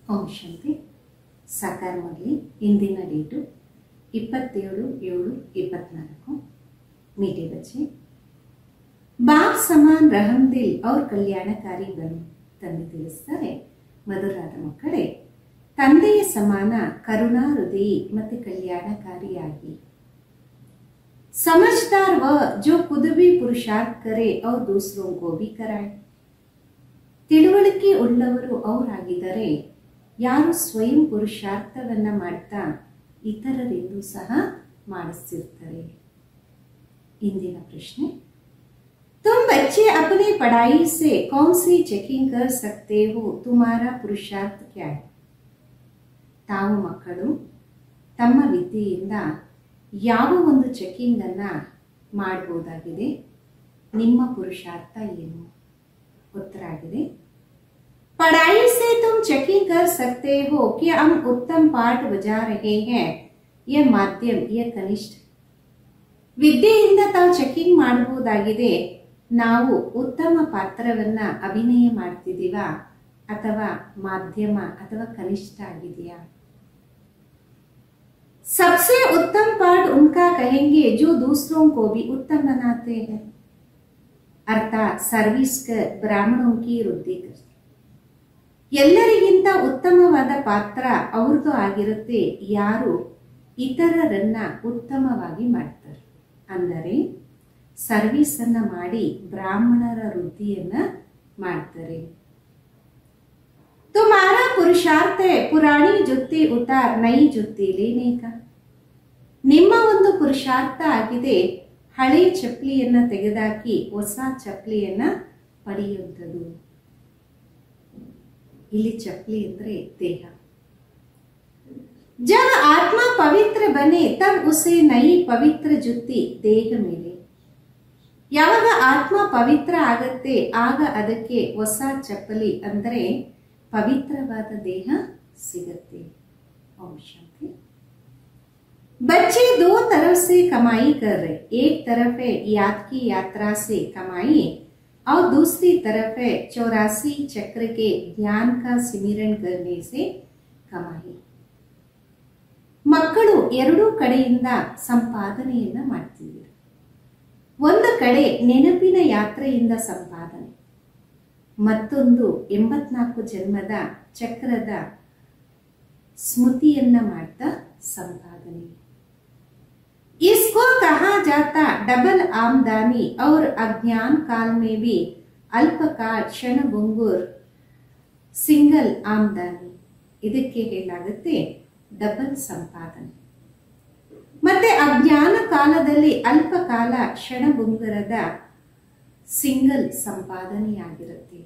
ಓಂ ಶಾಂತಿ ಸಾಕಾರ ಮಾಡಲಿ ಇಂದಿನ ಡೇಟು ಇಪ್ಪತ್ತೇಳು ಏಳು ಇಪ್ಪತ್ನಾಲ್ಕು ಮೀಟೆ ಬಚ್ಚೆ ಬಾಪ್ ಸಮಾನ್ ರಹಮ್ ದಿಲ್ ಅವ್ರ ಕಲ್ಯಾಣಕಾರಿ ಬನು ತಂದೆ ತಿಳಿಸ್ತಾರೆ ಮಧುರಾದ ಮಕ್ಕಳೇ ತಂದೆಯ ಸಮಾನ ಕರುಣಾ ಹೃದಯಿ ಮತ್ತು ಕಲ್ಯಾಣಕಾರಿಯಾಗಿ समझदार वह जो खुद भी पुरुषार्थ करे और दूसरों को भी कराए ತಿಳುವಳಿಕೆ ಉಳ್ಳವರು ಅವರಾಗಿದ್ದರೆ ಯಾರು ಸ್ವಯಂ ಪುರುಷಾರ್ಥವನ್ನ ಮಾಡ್ತಾ ಇತರರಿಗೂ ಸಹ ಮಾಡಿಸ್ತಿರ್ತಾರೆ ಇಂದಿನ ಪ್ರಶ್ನೆ तुम बच्चे अपनी पढ़ाई से कौन सी चेकिंग कर सकते हो तुम्हारा पुरुषार्थ क्या है ತಾವು ಮಕ್ಕಳು ತಮ್ಮ ವಿದ್ಯೆಯಿಂದ ಯಾವ ಒಂದು ಚೆಕಿಂಗ್ ಅನ್ನ ಮಾಡಬಹುದಾಗಿದೆ ನಿಮ್ಮ ಪುರುಷಾರ್ಥ ಏನು ಉತ್ತರ ಆಗಿದೆ पढ़ाई से तुम चेकिंग कर सकते हो कि हम उत्तम पाठ बजा रहे हैं यह माध्यम यह कनिಷ್ठ ವಿದ್ಯೆಯಿಂದ ತಾವು ಚೆಕಿಂಗ್ ಮಾಡಬಹುದಾಗಿದೆ ನಾವು ಉತ್ತಮ ಪಾತ್ರವನ್ನ ಅಭಿನಯ ಮಾಡ್ತಿದ್ದೀವಾ ಅಥವಾ ಮಾಧ್ಯಮ ಅಥವಾ ಕನಿಷ್ಠ ಆಗಿದೆಯಾ सबसे उत्तम पाठ उनका कहेंगे जो दूसरों को भी उत्तम बनाते हैं अर्थात सर्विस कर ब्राह्मणों की ವೃದ್ಧಿ करते ಎಲ್ಲರಿಗಿಂತ ಉತ್ತಮವಾದ ಪಾತ್ರ ಅವ್ರದ್ದು ಆಗಿರುತ್ತೆ ಯಾರು ಇತರರನ್ನ ಉತ್ತಮವಾಗಿ ಮಾಡ್ತಾರೆ ಅಂದರೆ ಸರ್ವಿಸ್ ಅನ್ನ ಮಾಡಿ ಬ್ರಾಹ್ಮಣರ ವೃದ್ಧಿಯನ್ನ ಮಾಡ್ತಾರೆ तुम्हारा पुरुषार्थ है पुरानी जुत्ती उतार नई जुत्ती लेने का ನಿಮ್ಮ ಒಂದು ಪುರುಷಾರ್ಥ ಆಗಿದೆ ಹಳೆ ಚಪ್ಪಲಿಯನ್ನ ತೆಗೆದಾಕಿ ಹೊಸ ಚಪ್ಪಲಿಯನ್ನ ಪಡೆಯುವಂಥದ್ದು ಇಲ್ಲಿ ಚಪ್ಪಲಿ ಅಂದ್ರೆ ದೇಹ जब आत्मा पवित्र बने तब उसे नई पवित्र जुत्ती ದೇಹ ಮೇಲೆ ಯಾವಾಗ ಆತ್ಮ ಪವಿತ್ರ ಆಗತ್ತೆ ಆಗ ಅದಕ್ಕೆ ಹೊಸ ಚಪ್ಪಲಿ ಅಂದರೆ ಪವಿತ್ರವಾದ ದೇಹ ಸಿಗತ್ತೆ ಓಂ ಶಾಂತಿ बच्चे दो तरफ से कमाई कर रहे एक तरफ है याद की यात्रा से कमाई और दूसरी तरफ है चौरासी चक्र के ज्ञान का सिमरन करने से कमाई ಮಕ್ಕಳು ಎರಡೂ ಕಡೆಯಿಂದ ಸಂಪಾದನೆಯನ್ನ ಮಾಡ್ತಿದ್ದೀರಿ ಒಂದು ಕಡೆ ನೆನಪಿನ ಯಾತ್ರೆಯಿಂದ ಸಂಪಾದನೆ ಮತ್ತೊಂದು ಎಂಬತ್ನಾಲ್ಕು ಜನ್ಮದ ಚಕ್ರದ ಸ್ಮೃತಿಯನ್ನ ಮಾಡ್ತಾ ಸಂಪಾದನೆ इसको कहा जाता डबल आमदनी और अज्ञान काल में भी अल्पकाल क्षण बुंगुर ಸಿಂಗಲ್ ಆಮದಾನಿ ಇದಕ್ಕೆ ಹೇಳಾಗುತ್ತೆ ಡಬಲ್ ಸಂಪಾದನೆ ಮತ್ತೆ ಅಜ್ಞಾನ ಕಾಲದಲ್ಲಿ ಅಲ್ಪ ಕಾಲ ಕ್ಷಣಭುಂಗರದ ಸಿಂಗಲ್ ಸಂಪಾದನೆಯಾಗಿರುತ್ತೆ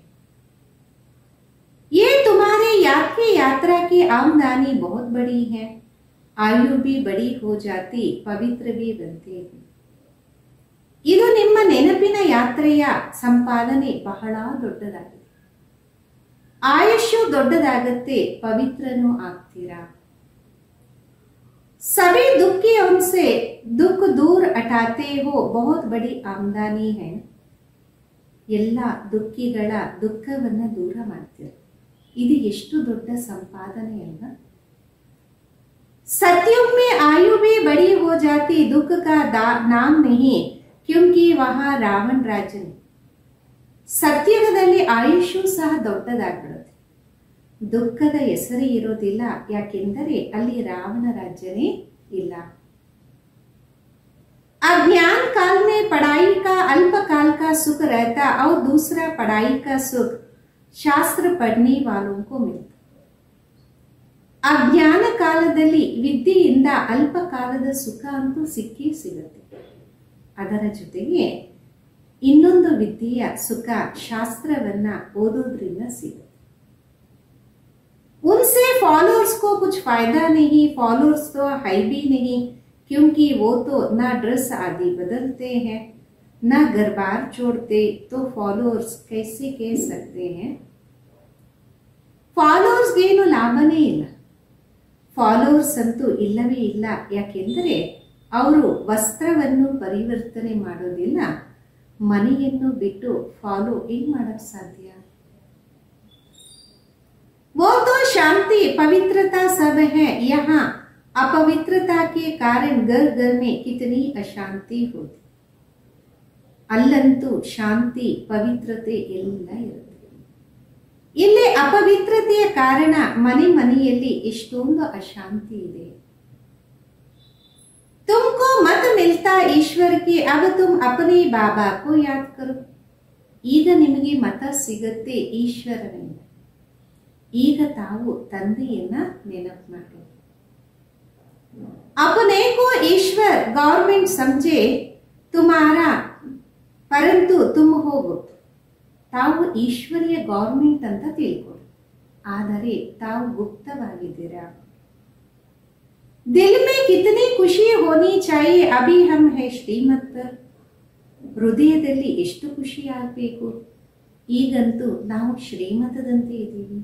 ये तुम्हारे याद की यात्रा की आमदनी बहुत बड़ी है आयु भी बड़ी हो जाती पवित्र भी बनते हैं ಇದು ನಿಮ್ಮ ನೆನಪಿನ ಯಾತ್ರೆಯ ಸಂಪಾದನೆ ಬಹಳ ದೊಡ್ಡದಾಗಿದೆ ಆಯುಷ್ಯು ದೊಡ್ಡದಾಗತ್ತೆ ಪವಿತ್ರನೂ ಆಗ್ತೀರಾ सभी दुखियों से दुख दूर हटाते हो बहुत बड़ी आमदनी है ಎಲ್ಲ ದುಃಖಿಗಳ ದುಃಖವನ್ನ ದೂರ ಮಾಡ್ತೀರ ಇದು ಎಷ್ಟು ದೊಡ್ಡ ಸಂಪಾದನೆ ಅಲ್ವಾ सतयुग में आयु भी बड़ी हो जाती दुख का नाम नहीं क्योंकि वहां ರಾವಣ ರಾಜನೇ ಸತ್ಯುಗದಲ್ಲಿ ಆಯುಷು ಸಹ ದೊಡ್ಡದಾಗ್ಬಿಡುತ್ತೆ ದುಃಖದ ಹೆಸರೇ ಇರೋದಿಲ್ಲ ಯಾಕೆಂದರೆ ಅಲ್ಲಿ ರಾವಣ ರಾಜ್ಯನೇ ಇಲ್ಲ अज्ञान काल में पढ़ाई का अल्प काल का सुख रहता और दूसरा पढ़ाई का सुख शास्त्र पढ़ने वालों को मिलता ಅಜ್ಞಾನ ಕಾಲದಲ್ಲಿ ವಿದ್ಯೆಯಿಂದ ಅಲ್ಪ ಕಾಲದ ಸುಖ ಅಂತೂ ಸಿಕ್ಕೇ ಸಿಗುತ್ತೆ ಅದರ ಜೊತೆಗೆ ಇನ್ನೊಂದು ವಿದ್ಯೆಯ ಸುಖ ಶಾಸ್ತ್ರವನ್ನ ಓದೋದ್ರಿಂದ ಸಿಗುತ್ತೆ उनसे फॉलोअर्स को कुछ फायदा नहीं फॉलोअर्स तो है भी नहीं क्योंकि वो तो ना ड्रेस आदि बदलते हैं ना घर बार छोड़ते तो फॉलोअर्स कैसे कह सकते हैं ಫಾಲೋವರ್ಸ್ಗೇನು ಲಾಭನೇ ಇಲ್ಲ ಫಾಲೋವರ್ಸ್ ಅಂತೂ ಇಲ್ಲವೇ ಇಲ್ಲ ಯಾಕೆಂದರೆ ಅವರು ವಸ್ತ್ರವನ್ನು ಪರಿವರ್ತನೆ ಮಾಡೋದಿಲ್ಲ ಮನೆಯನ್ನು ಬಿಟ್ಟು ಫಾಲೋ ಏನ್ ಮಾಡಕ್ ಸಾಧ್ಯ वो तो शांति पवित्रता सब है यहाँ अपवित्रता के कारण घर घर में कितनी अशांति होती ಅಲ್ಲಂತೂ ಶಾಂತಿ ಪವಿತ್ರತೆ ಎಲ್ಲ ಇರುತ್ತೆ ಇಲ್ಲಿ ಅಪವಿತ್ರತೆಯ ಕಾರಣ ಮನೆ ಮನೆಯಲ್ಲಿ ಎಷ್ಟೊಂದು ಅಶಾಂತಿ ಇದೆ तुमको मत मिलता ईश्वर की अब तुम अपने बाबा को याद करो ಈಗ ನಿಮಗೆ ಮತ ಸಿಗತ್ತೆ ಈಶ್ವರನಿಂದ ಈಗ ತಾವು ತಂದೆಯನ್ನ ನೆನಪು ಮಾಡಿ अपने को ईश्वर गवर्नमेंट समझे तुम्हारा ಪರಂತು ತುಮ್ ಹೋಗು ತಾವು ಈಶ್ವರಿಯ ಗೌರ್ಮೆಂಟ್ ಅಂತ ತಿಳ್ಕೊಳ್ಳಿ ಆದರೆ ತಾವು ಗುಪ್ತವಾಗಿದ್ದೀರಾ दिल में कितनी ಖುಷಿ ಹೋನಿ चाहिए ಅಭಿ ಹಮ್ ಹೇ ಶ್ರೀಮತ್ ಪರ್ ಹೃದಯದಲ್ಲಿ ಎಷ್ಟು ಖುಷಿ ಆಗಬೇಕು ಈಗಂತೂ ನಾವು ಶ್ರೀಮತದಂತೆ ಇದ್ದೀವಿ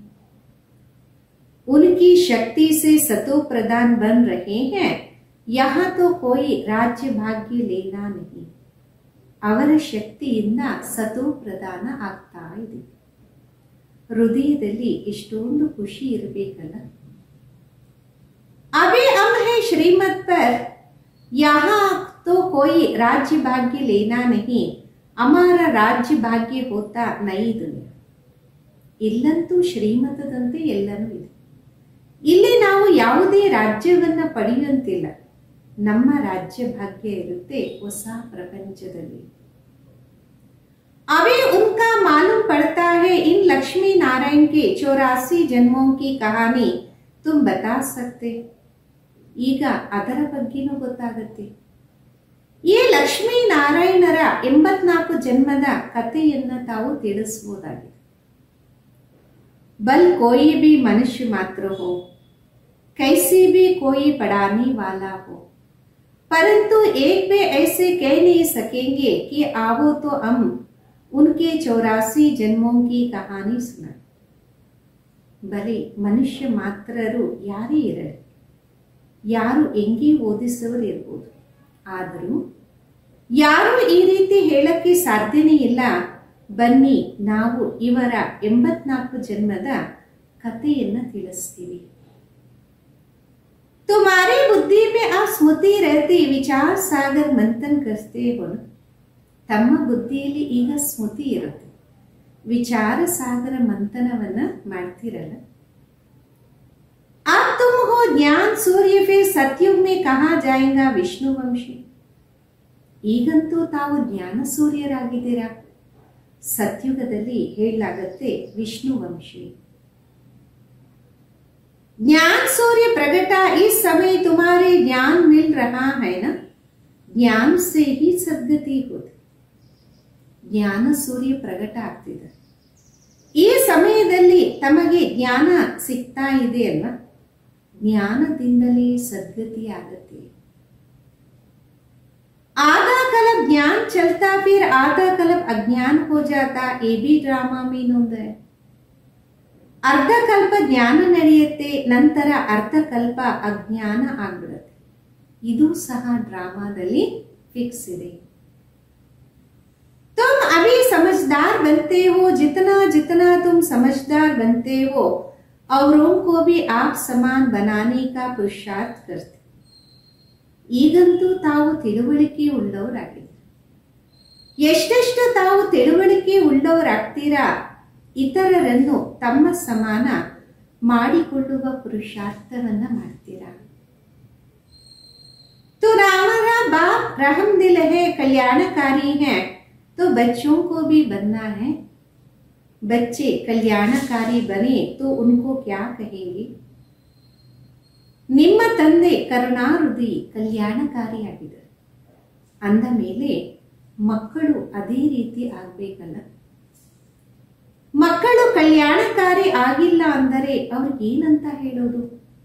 उनकी शक्ति से सतो प्रदान बन रहे हैं यहाँ तो कोई राज्य भाग्य लेना नहीं ಅವರ ಶಕ್ತಿಯಿಂದ ಸತೋ ಪ್ರದಾನ ಆಗ್ತಾ ಇದೆ ಹೃದಯದಲ್ಲಿ ಎಷ್ಟೊಂದು ಖುಷಿ ಇರಬೇಕಲ್ಲ अभी हम है श्रीमत पर यहाँ तो कोई राज्य भाग्य लेना नहीं हमारा राज्य भाग्य होता ನೈ ದುನಿಯಾ ಇಲ್ಲಂತೂ ಶ್ರೀಮತದಂತೆ ಎಲ್ಲನೂ ಇದೆ ಇಲ್ಲಿ ನಾವು ಯಾವುದೇ ರಾಜ್ಯವನ್ನ ಪಡೆಯುವಂತಿಲ್ಲ ನಮ್ಮ ರಾಜ್ಯ ಭಾಗ್ಯ ಇರುತ್ತೆ ಹೊಸ ಪ್ರಪಂಚದಲ್ಲಿ अभी उनका मालूम पड़ता है इन लक्ष्मी नारायण के चौरासी जन्मों की कहानी तुम बता सकते ಈಗ ಅದರ ಬಗ್ಗೆನೂ ಗೊತ್ತಾಗುತ್ತೆ ಈ ಲಕ್ಷ್ಮೀ ನಾರಾಯಣರ ಎಂಬತ್ನಾಲ್ಕು ಜನ್ಮದ ಕಥೆಯನ್ನ ತಾವು ತಿಳಿಸಬಹುದಾಗಿದೆ बल कोई भी मनुष्य मात्र हो कैसे भी कोई पढ़ाने वाला हो परंतु एक भी ऐसे कह नहीं सकेंगे कि आओ तो हम उनके चौरासी जन्मों की कहानी सुना ಬರೀ ಮನುಷ್ಯ ಮಾತ್ರರು ಯಾರೇ ಇರಲಿ ಯಾರು ಎಂಗಿ ಓದಿಸುವರು ಇರ್ಬೋದು ಆದರೂ ಯಾರು ಈ ರೀತಿ ಹೇಳಕ್ಕೆ ಸಾಧ್ಯನೇ ಇಲ್ಲ ಬನ್ನಿ ನಾವು ಇವರ ಎಂಬತ್ನಾಲ್ಕು ಜನ್ಮದ ಕಥೆಯನ್ನ ತಿಳಿಸ್ತೀವಿ तुम्हारी बुद्धि में आप स्मृति रहती ವಿಚಾರ ಸಾಗರ್ ಮಂಥನ್ ಕರ್ತೆ ಹೋಣ ತಮ್ಮ ಬುದ್ಧಿಯಲ್ಲಿ ಈಗ ಸ್ಮೃತಿ ಇರುತ್ತೆ ವಿಚಾರ ಸಾಗರ ಮಂಥನವನ್ನ ಮಾಡ್ತಿರಲ್ಲ अब तुम हो ज्ञान सूर्य फिर सतयुग में कहा जाएगा ವಿಷ್ಣು ವಂಶಿ ಈಗಂತೂ ತಾವು ಜ್ಞಾನ ಸೂರ್ಯರಾಗಿದ್ದೀರಾ ಸತ್ಯುಗದಲ್ಲಿ ಹೇಳಲಾಗತ್ತೆ ವಿಷ್ಣು ವಂಶಿ ज्ञान सूर्य प्रगटा इस समय तुम्हारे ज्ञान मिल रहा है ना ज्ञान से ही सद्गति होती ಜ್ಞಾನ ಸೂರ್ಯ ಪ್ರಗಟ ಆಗ್ತಿದೆ ಈ ಸಮಯದಲ್ಲಿ ತಮಗೆ ಜ್ಞಾನ ಸಿಗ್ತಾ ಇದೆ ಅಲ್ವಾ ಜ್ಞಾನದಿಂದಲೇ ಸದ್ಗತಿ ಆಗತ್ತೆ आधा कलप ज्ञान चलता फिर आधा कलप अज्ञान हो जाता ये भी ड्रामा में नोंद है ಅರ್ಧ ಕಲ್ಪ ಜ್ಞಾನ ನಡೆಯುತ್ತೆ ನಂತರ ಅರ್ಧ ಕಲ್ಪ ಅಜ್ಞಾನ ಆಗ್ಬಿಡುತ್ತೆ ಇದು ಸಹ ಡ್ರಾಮಾದಲ್ಲಿ ಫಿಕ್ಸ್ ಇದೆ तुम अभी समझदार बनते हो जितना जितना तुम समझदार बनते हो औरों को भी आप समान बनाने का पुरुषार्थ करते ಈಗಂತೂ ತಾವು ತಿಳುವಳಿಕೆ ಉಳ್ಳವರಾಗಿದ್ದೀರಿ ಎಷ್ಟೆಷ್ಟು ತಾವು ತಿಳುವಳಿಕೆ ಉಳ್ಳವರಾಗ್ತೀರಾ ಇತರರನ್ನು ತಮ್ಮ ಸಮಾನ ಮಾಡಿಕೊಳ್ಳುವ ಪುರುಷಾರ್ಥವನ್ನ ಮಾಡ್ತೀರಾ तो रामारा बाप रहम दिल है कल्याणकारी है तो बच्चों को भी बनना है बच्चे कल्याणकारी बने तो उनको क्या कहेंगे ನಿಮ್ಮ ತಂದೆ ಕರುಣಾಹೃದಯಿ ಕಲ್ಯಾಣಕಾರಿಯಾಗಿದ್ದಾರೆ ಅಂದ ಮೇಲೆ ಮಕ್ಕಳು ಅದೇ ರೀತಿ ಆಗ್ಬೇಕಲ್ಲ ಮಕ್ಕಳು ಕಲ್ಯಾಣಕಾರಿ ಆಗಿಲ್ಲ ಅಂದರೆ ಅವ್ರಿಗೆ ಏನಂತ ಹೇಳೋದು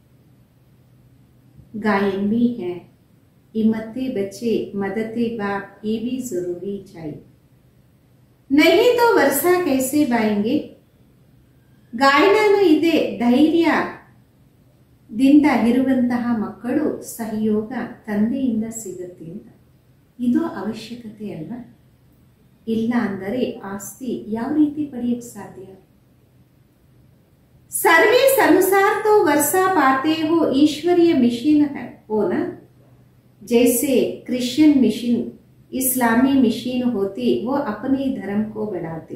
गायन भी है इमते बच्चे मदते बाप ये भी जरूरी चाहिए नहीं तो वर्षा कैसे बाएंगे ಗಾಯನನು ಇದೆ ಧೈರ್ಯದಿಂದ ಇರುವಂತಹ ಮಕ್ಕಳು ಸಹಯೋಗ ತಂದೆಯಿಂದ ಸಿಗುತ್ತೆ ಅಂತ ಇದು ಅವಶ್ಯಕತೆ ಅಲ್ಲ ಇಲ್ಲ ಅಂದರೆ ಆಸ್ತಿ ಯಾವ ರೀತಿ ಪಡೆಯಕ್ಕೆ ಸಾಧ್ಯ सर्विस अनुसार तो वर्षा पाते हो ईश्वरीय मिशन है हो ना जैसे क्रिश्चियन मिशन इस्लामी मिशन होती वो अपने धर्म को बढ़ाते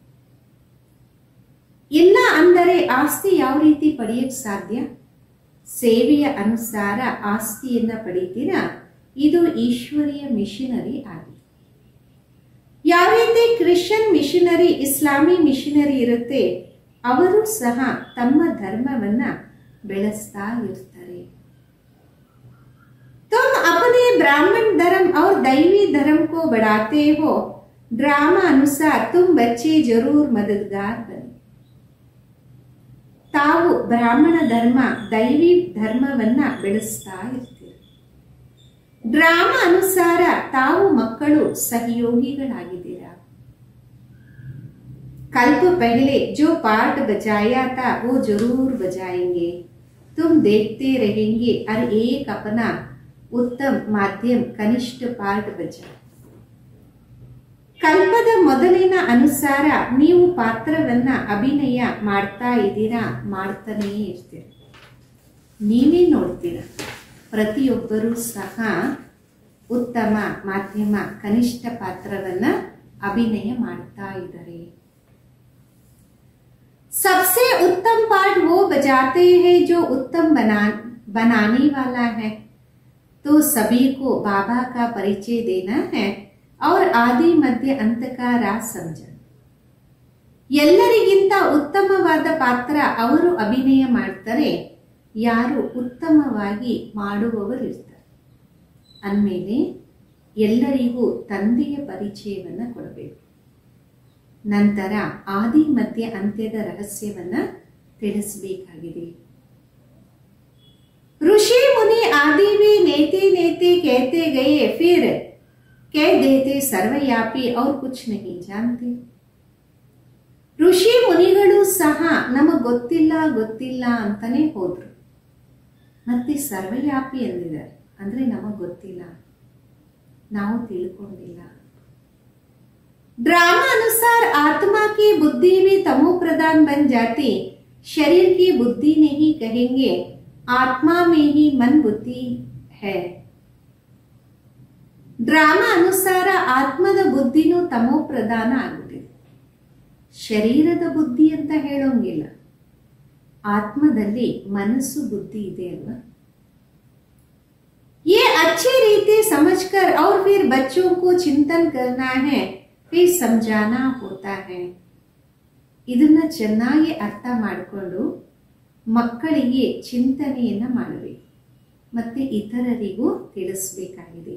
ಇಲ್ಲ ಅಂದರೆ ಆಸ್ತಿ ಯಾವ ರೀತಿ ಪಡೆಯಕ್ಕೆ ಸಾಧ್ಯ ಸೇವೆಯ ಅನುಸಾರ ಆಸ್ತಿಯನ್ನ ಪಡಿತೀರಾ ಇದು ಈಶ್ವರೀಯ ಮಿಷನರಿ ಆಗಿದೆ ಯಾವ ರೀತಿ ಕ್ರಿಶ್ಚಿಯನ್ ಮಿಷನರಿ ಇಸ್ಲಾಮಿ ಮಿಷನರಿ ಇರುತ್ತೆ ಅವರು ಸಹ ತಮ್ಮ ಧರ್ಮವನ್ನ ಬೆಳೆಸ್ತಾ ಇರ್ತಾರೆ तुम अपने ब्राह्मण धर्म और दैवी धर्म को बढ़ाते हो ड्रामा अनुसार तुम बच्चे जरूर मददगार बने ತಾವು ಬ್ರಾಹ್ಮಣ ಧರ್ಮ ದೈವಿ ಧರ್ಮವನ್ನ ಬೆಳೆಸ್ತಾ ಇರ್ತೀರಿ ಡ್ರಾಮಾ ಅನುಸಾರ ತಾವು ಮಕ್ಕಳು ಸಹಯೋಗಿಗಳಾಗಿದ್ದೀರಾ कल्प पहले जो पार्ट बजाया था वो जरूर बजाएंगे तुम देखते रहेंगे हर एक अपना उत्तम माध्यम कनिष्ठ पार्ट बजा ಕಲ್ಪದ ಮೊದಲಿನ ಅನುಸಾರ ನೀವು ಪಾತ್ರವನ್ನ ಅಭಿನಯ ಮಾಡ್ತಾ ಇದ್ದೀರಾ ಮಾಡ್ತಾನೇ ಇರ್ತೀರ ನೀವೇ ನೋಡ್ತೀರ ಪ್ರತಿಯೊಬ್ಬರೂ ಸಹ ಉತ್ತಮ ಮಾಧ್ಯಮ ಕನಿಷ್ಠ ಪಾತ್ರವನ್ನ ಅಭಿನಯ ಮಾಡ್ತಾ ಇದ್ದಾರೆ सबसे उत्तम पार्ट वो बजाते हैं जो उत्तम बना बनाने वाला है तो सभी को बाबा का परिचय देना है और आदि मध्य अंत का राज समझ ಎಲ್ಲರಿಗಿಂತ ಉತ್ತಮವಾದ ಪಾತ್ರ ಅವರು ಅಭಿನಯ ಮಾಡ್ತಾರೆ ಯಾರು ಉತ್ತಮವಾಗಿ ಮಾಡುವವರಿರ್ತಾರೆ ಅಂದಮೇಲೆ ಎಲ್ಲರಿಗೂ ತಂದೆಯ ಪರಿಚಯವನ್ನ ಕೊಡಬೇಕು ನಂತರ ಆದಿ ಮಧ್ಯ ಅಂತ್ಯದ ರಹಸ್ಯವನ್ನ ತಿಳಿಸಬೇಕಾಗಿದೆ ऋषि मुनि आदि भी नेते नेते कहते गए फिर कह देते सर्वव्यापी और कुछ नहीं जानते ಋಷಿ ಮುನಿಗಳು ಸಹ ನಮಗ್ ಗೊತ್ತಿಲ್ಲ ಗೊತ್ತಿಲ್ಲ ಅಂತಾನೆ ಹೋದ್ರು ಮತ್ತೆ ಸರ್ವವ್ಯಾಪಿ ಎಂದಿದ್ದಾರೆ ಅಂದ್ರೆ ನಮಗ್ ಗೊತ್ತಿಲ್ಲ ನಾವು ತಿಳ್ಕೊಂಡಿಲ್ಲ ड्रामा अनुसार आत्मा की बुद्धि भी तमो प्रधान बन जाती शरीर की बुद्धि नहीं कहेंगे आत्मा में ही मन बुद्धि है ಡ್ರಾಮಾ ಅನುಸಾರ ಆತ್ಮದ ಬುದ್ಧಿನೂ ತಮೋ ಪ್ರಧಾನ ಆಗುತ್ತಿದೆ ಶರೀರದ ಬುದ್ಧಿ ಅಂತ ಹೇಳೋಂಗಿಲ್ಲ ಆತ್ಮದಲ್ಲಿ ಮನಸ್ಸು ಬುದ್ಧಿ ಇದೆ ಅಲ್ವಾ ये अच्छी रीति समझकर और फिर बच्चों को चिंतन करना है फिर समझाना होता है ಇದನ್ನ ಚೆನ್ನಾಗಿ ಅರ್ಥ ಮಾಡಿಕೊಂಡು ಮಕ್ಕಳಿಗೆ ಚಿಂತನೆಯನ್ನ ಮಾಡಬೇಕು ಮತ್ತೆ ಇತರರಿಗೂ ತಿಳಿಸಬೇಕಾಗಿದೆ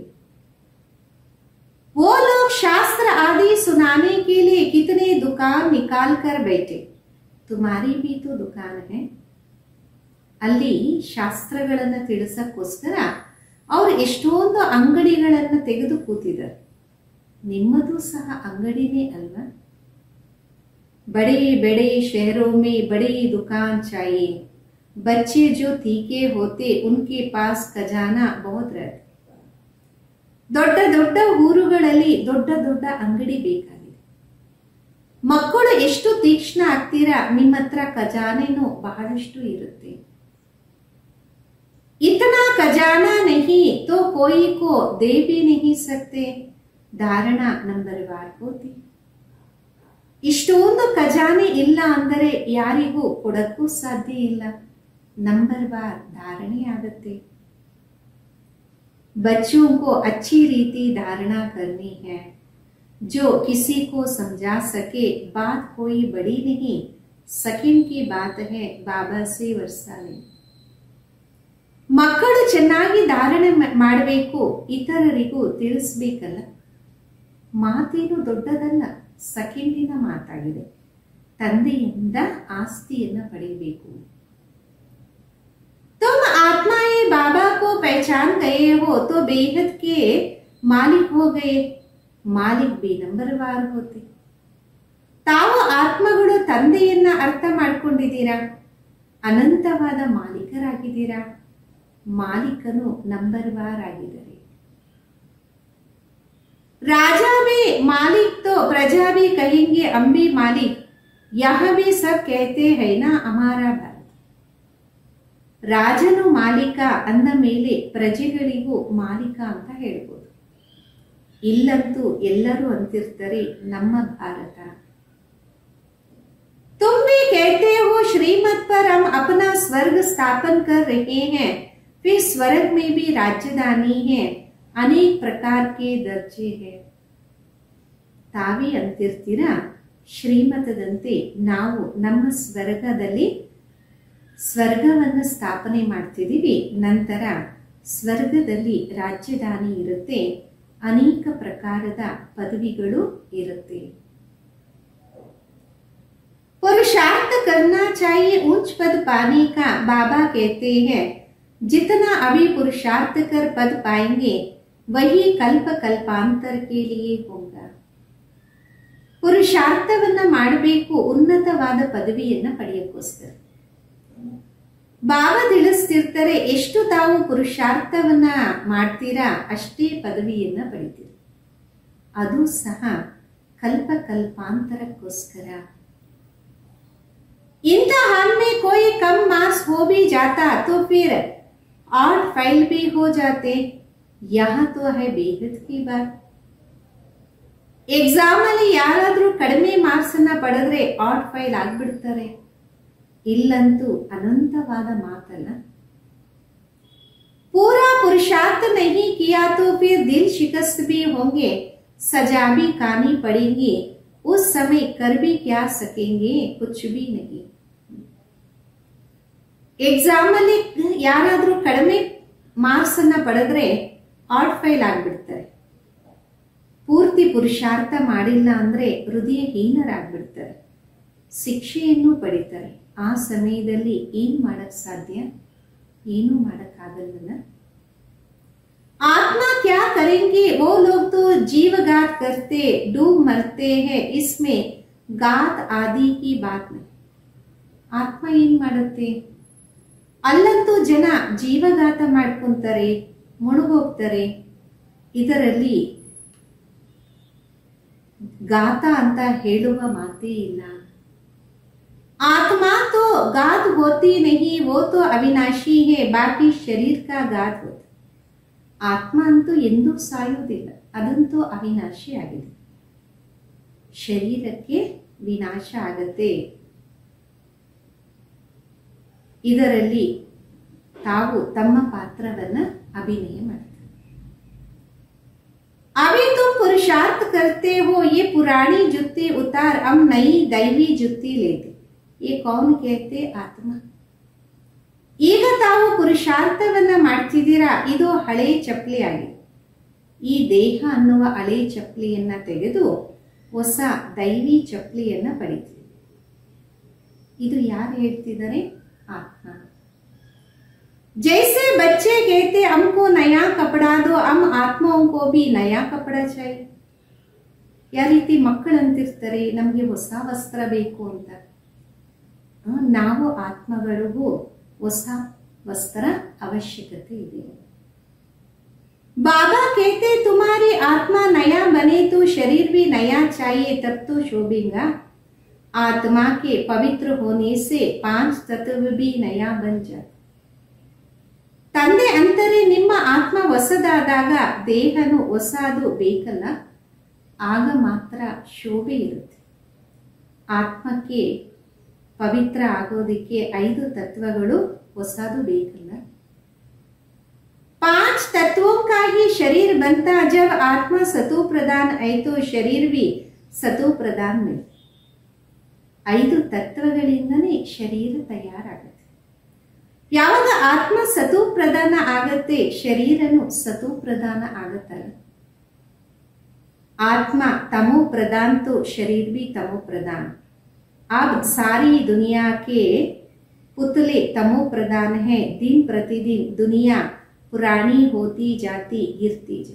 वो लोग शास्त्र आदि सुनाने के लिए कितने दुकान निकाल कर बैठे तुम्हारी भी तो दुकान है ಅಲ್ಲಿ ಶಾಸ್ತ್ರಗಳನ್ನ ತಿಳಿಸಕ್ಕೋಸ್ಕರ ಅವ್ರು ಎಷ್ಟೊಂದು ಅಂಗಡಿಗಳನ್ನ ತೆಗೆದು ಕೂತಿದ್ದಾರೆ ನಿಮ್ಮದು ಸಹ ಅಂಗಡಿನೇ ಅಲ್ವಾ बड़े बड़े शहरों में बड़ी दुकान चाहिए बच्चे जो तीखे होते उनके पास खजाना बहुत रहते ದೊಡ್ಡ ದೊಡ್ಡ ಊರುಗಳಲ್ಲಿ ದೊಡ್ಡ ದೊಡ್ಡ ಅಂಗಡಿ ಬೇಕಾಗಿದೆ ಮಕ್ಕಳು ಎಷ್ಟು ತೀಕ್ಷ್ಣ ಆಗ್ತೀರಾ ನಿಮ್ಮ ಹತ್ರ ಖಜಾನೆನೂ ಬಹಳಷ್ಟು ಇರುತ್ತೆ इतना खजाना नहीं तो कोई को दे भी नहीं सकते ಧಾರಣ ನಂಬರ್ ವಾರ್ ಹೋತಿ ಇಷ್ಟೊಂದು ಖಜಾನೆ ಇಲ್ಲ ಅಂದರೆ ಯಾರಿಗೂ ಕೊಡಕ್ಕೂ ಸಾಧ್ಯ ಇಲ್ಲ ನಂಬರ್ ವಾರ್ ಧಾರಣೆ ಆಗತ್ತೆ बच्चों को अच्छी रीति धारणा करनी है जो किसी को समझा सके बात कोई बड़ी नहीं सेकंड की बात है बाबा से वर्षा नहीं ಮಕ್ಕಳು ಚೆನ್ನಾಗಿ ಧಾರಣೆ ಮಾಡಬೇಕು ಇತರರಿಗೂ ತಿಳಿಸ್ಬೇಕಲ್ಲ ಮಾತೇನು ದೊಡ್ಡದಲ್ಲ ಸೆಕೆಂಡಿನ ಮಾತಾಗಿದೆ ತಂದೆಯಿಂದ ಆಸ್ತಿಯನ್ನ ಪಡೆಯಬೇಕು तुम आत्माएं बाबा को पहचान गए हो तो बेहद के मालिक हो गए ಮಾಲಿಕ್ ಬಿ ನಂಬರ್ವಾರ್ ಹೋತೆ ತಾವು ಆತ್ಮಗಳು ತಂದೆಯನ್ನ ಅರ್ಥ ಮಾಡ್ಕೊಂಡಿದ್ದೀರಾ ಅನಂತವಾದ ಮಾಲೀಕರಾಗಿದ್ದೀರಾ ಮಾಲೀಕನು ನಂಬರ್ವಾರ್ ಆಗಿದ್ದಾರೆ राजा भी मालिक तो प्रजा भी कहेंगे हम भी मालिक यह भी सब कहते हैं ना हमारा भारत ರಾಜನು ಮಾಲೀಕ ಅಂದ ಮೇಲೆ ಪ್ರಜೆಗಳಿಗೂ ಮಾಲೀಕ ಅಂತ ಹೇಳ್ಬೋದು ಇಲ್ಲಂತೂ ಎಲ್ಲರೂ ಅಂತಿರ್ತಾರೆ ನಮ್ಮ ಭಾರತ तुम भी कहते हो श्रीमत पर हम अपना स्वर्ग स्थापन कर रहे हैं फिर स्वर्ग में भी राजधानी है अनेक प्रकार के दर्जे है ತಾವೇ ಅಂತಿರ್ತೀರ ಶ್ರೀಮತದಂತೆ ನಾವು ನಮ್ಮ ಸ್ವರ್ಗದಲ್ಲಿ ಸ್ವರ್ಗವನ್ನು ಸ್ಥಾಪನೆ ಮಾಡ್ತಿದ್ದೀವಿ ನಂತರ ಸ್ವರ್ಗದಲ್ಲಿ ರಾಜಧಾನಿ ಇರುತ್ತೆ ಅನೇಕ ಪ್ರಕಾರದ ಪದವಿಗಳು ಇರುತ್ತೆ पुरुषार्थ करना चाहिए उच्च पद पाने का बाबा कहते हैं जितना अभी पुरुषार्थ कर पद पाएंगे वही कल्प कल्पांतर के लिए होगा ಪುರುಷಾರ್ಥವನ್ನ ಮಾಡಬೇಕು ಉನ್ನತವಾದ ಪದವಿಯನ್ನ ಪಡೆಯಕ್ಕೋಸ್ಕರ ಬಾಬಾ ತಿಳಿಸ್ತಿರ್ತಾರೆ ಎಷ್ಟು ತಾವು ಪುರುಷಾರ್ಥವನ್ನ ಮಾಡ್ತೀರಾ ಅಷ್ಟೇ ಪದವಿಯನ್ನ ಪಡಿತೀರಿ ಅದು ಸಹ ಕಲ್ಪ ಕಲ್ಪಾಂತರಕ್ಕೋಸ್ಕರ इम्तहान में कोई कम मार्क्स हो भी जाता तो फिर आठ फाइल भी हो जाते यहाँ तो है बेहद की बात ಎಕ್ಸಾಮ್ ಅಲ್ಲಿ ಯಾರಾದ್ರೂ ಕಡಿಮೆ ಮಾರ್ಕ್ಸ್ ಅನ್ನ ಪಡೆದ್ರೆ ಆಟ್ ಫೈಲ್ ಆಗ್ಬಿಡ್ತಾರೆ ಇಲ್ಲಂತೂ ಅನಂತವಾದ ಮಾತಲ್ಲ पूरा पुरुषार्थ नहीं किया तो फिर दिल शिकस्त भी होंगे सजा भी खानी पड़ेगी उस समय कर भी क्या सकेंगे कुछ भी नहीं ಎಕ್ಸಾಮ್ ಅಲ್ಲಿ ಯಾರಾದ್ರೂ ಕಡಿಮೆ ಮಾರ್ಕ್ಸ್ ಅನ್ನ ಪಡೆದ್ರೆ ಆಟ್ ಫೈಲ್ ಆಗ್ಬಿಡ್ತಾರೆ ಪೂರ್ತಿ ಪುರುಷಾರ್ಥ ಮಾಡಿಲ್ಲ ಅಂದ್ರೆ ಹೃದಯಹೀನರಾಗ್ಬಿಡ್ತಾರೆ ಶಿಕ್ಷೆಯನ್ನು ಪಡಿತಾರೆ ಆ ಸಮಯದಲ್ಲಿ ಏನ್ ಮಾಡಕ್ ಸಾಧ್ಯ ಏನೂ ಮಾಡಕ್ಕಾಗಲ್ಲ आत्मा क्या करेंगे वो लोग तो जीवघात करते डूब मरते हैं इसमें ಗಾತ್ ಆದಿ की बात नहीं ಆತ್ಮ ಏನ್ ಮಾಡುತ್ತೆ ಅಲ್ಲಂತೂ ಜನ ಜೀವಘಾತ ಮಾಡ್ಕೊಂತಾರೆ ಮುಳುಗೋಗ್ತಾರೆ ಇದರಲ್ಲಿ ಗಾತ ಅಂತ ಹೇಳುವ ಮಾತೇ ಇಲ್ಲ आत्मा तो गात होती नहीं वो तो अविनाशी है बाकी शरीर का गात होता ಆತ್ಮ ಅಂತೂ ಎಂದೂ ಸಾಯುವುದಿಲ್ಲ ಅದಂತೂ ಅವಿನಾಶಿ ಆಗಿದೆ ಶರೀರಕ್ಕೆ ವಿನಾಶ ಆಗತ್ತೆ ಇದರಲ್ಲಿ ತಾವು ತಮ್ಮ ಪಾತ್ರವನ್ನ ಅಭಿನಯ ಮಾಡ್ತಾರೆ अभी तुम पुरुषार्थ करते हो ये पुरानी जुत्ती उतार हम नई दैवी जुत्ती लेते ये कौन कहते आत्मा ಈಗ ತಾವು ಪುರುಷಾರ್ಥವನ್ನ ಮಾಡ್ತಿದ್ದೀರಾ ಇದು ಹಳೆ ಚಪ್ಪಲಿ ಆಗಿದೆ ಈ ದೇಹ ಅನ್ನುವ ಹಳೆ ಚಪ್ಪಲಿಯನ್ನ ತೆಗೆದು ಹೊಸ ದೈವಿ ಚಪ್ಪಲಿಯನ್ನ ಪಡಿತೀವಿ ಇದು ಯಾರು ಹೇಳ್ತಿದ್ದಾರೆ ಆತ್ಮ जैसे बच्चे कहते हमको नया कपड़ा दो हम आत्माओं को भी नया कपड़ा चाहिए ಯಾವ ರೀತಿ ಮಕ್ಕಳು ಅಂತಿರ್ತಾರೆ ನಮಗೆ ಹೊಸ ವಸ್ತ್ರ ಬೇಕು ಅಂತ ಆ, ನಾವು ಆತ್ಮಗಳಿಗೂ ಹೊಸ ವಸ್ತ್ರ ಅವಶ್ಯಕತೆ ಇದೆ बाबा कहते तुम्हारी आत्मा नया बने तो शरीर भी नया चाहिए तब तो शोभेगा आत्मा के पवित्र होने से पांच तत्व भी नया बन जाते ತಂದೆ ಅಂತಾರೆ ನಿಮ್ಮ ಆತ್ಮ ಹೊಸದಾದಾಗ ದೇಹನು ಹೊಸದು ಬೇಕಲ್ಲ ಆಗ ಮಾತ್ರ ಶೋಭೆ ಇರುತ್ತೆ ಆತ್ಮಕ್ಕೆ ಪವಿತ್ರ ಆಗೋದಕ್ಕೆ ಐದು ತತ್ವಗಳು ಹೊಸದು ಬೇಕಲ್ಲ पांच तत्वों का ही शरीर बनता जब आत्मा सतो प्रदान है तो शरीर भी सतो प्रदान में ಐದು ತತ್ವಗಳಿಂದನೇ ಶರೀರ ತಯಾರಾಗುತ್ತೆ ಯಾವಾಗ ಆತ್ಮ ಸತು ಪ್ರಧಾನ ಆಗತ್ತೆ ಶರೀರನು ಸತು ಪ್ರಧಾನ ಆಗತ್ತಲ್ಲ आत्मा तमो प्रदान तो शरीर भी तमो प्रदान अब सारी दुनिया के पुतले तमो प्रदान है दिन प्रतिदिन दुनिया पुरानी होती जाती गिरती जाती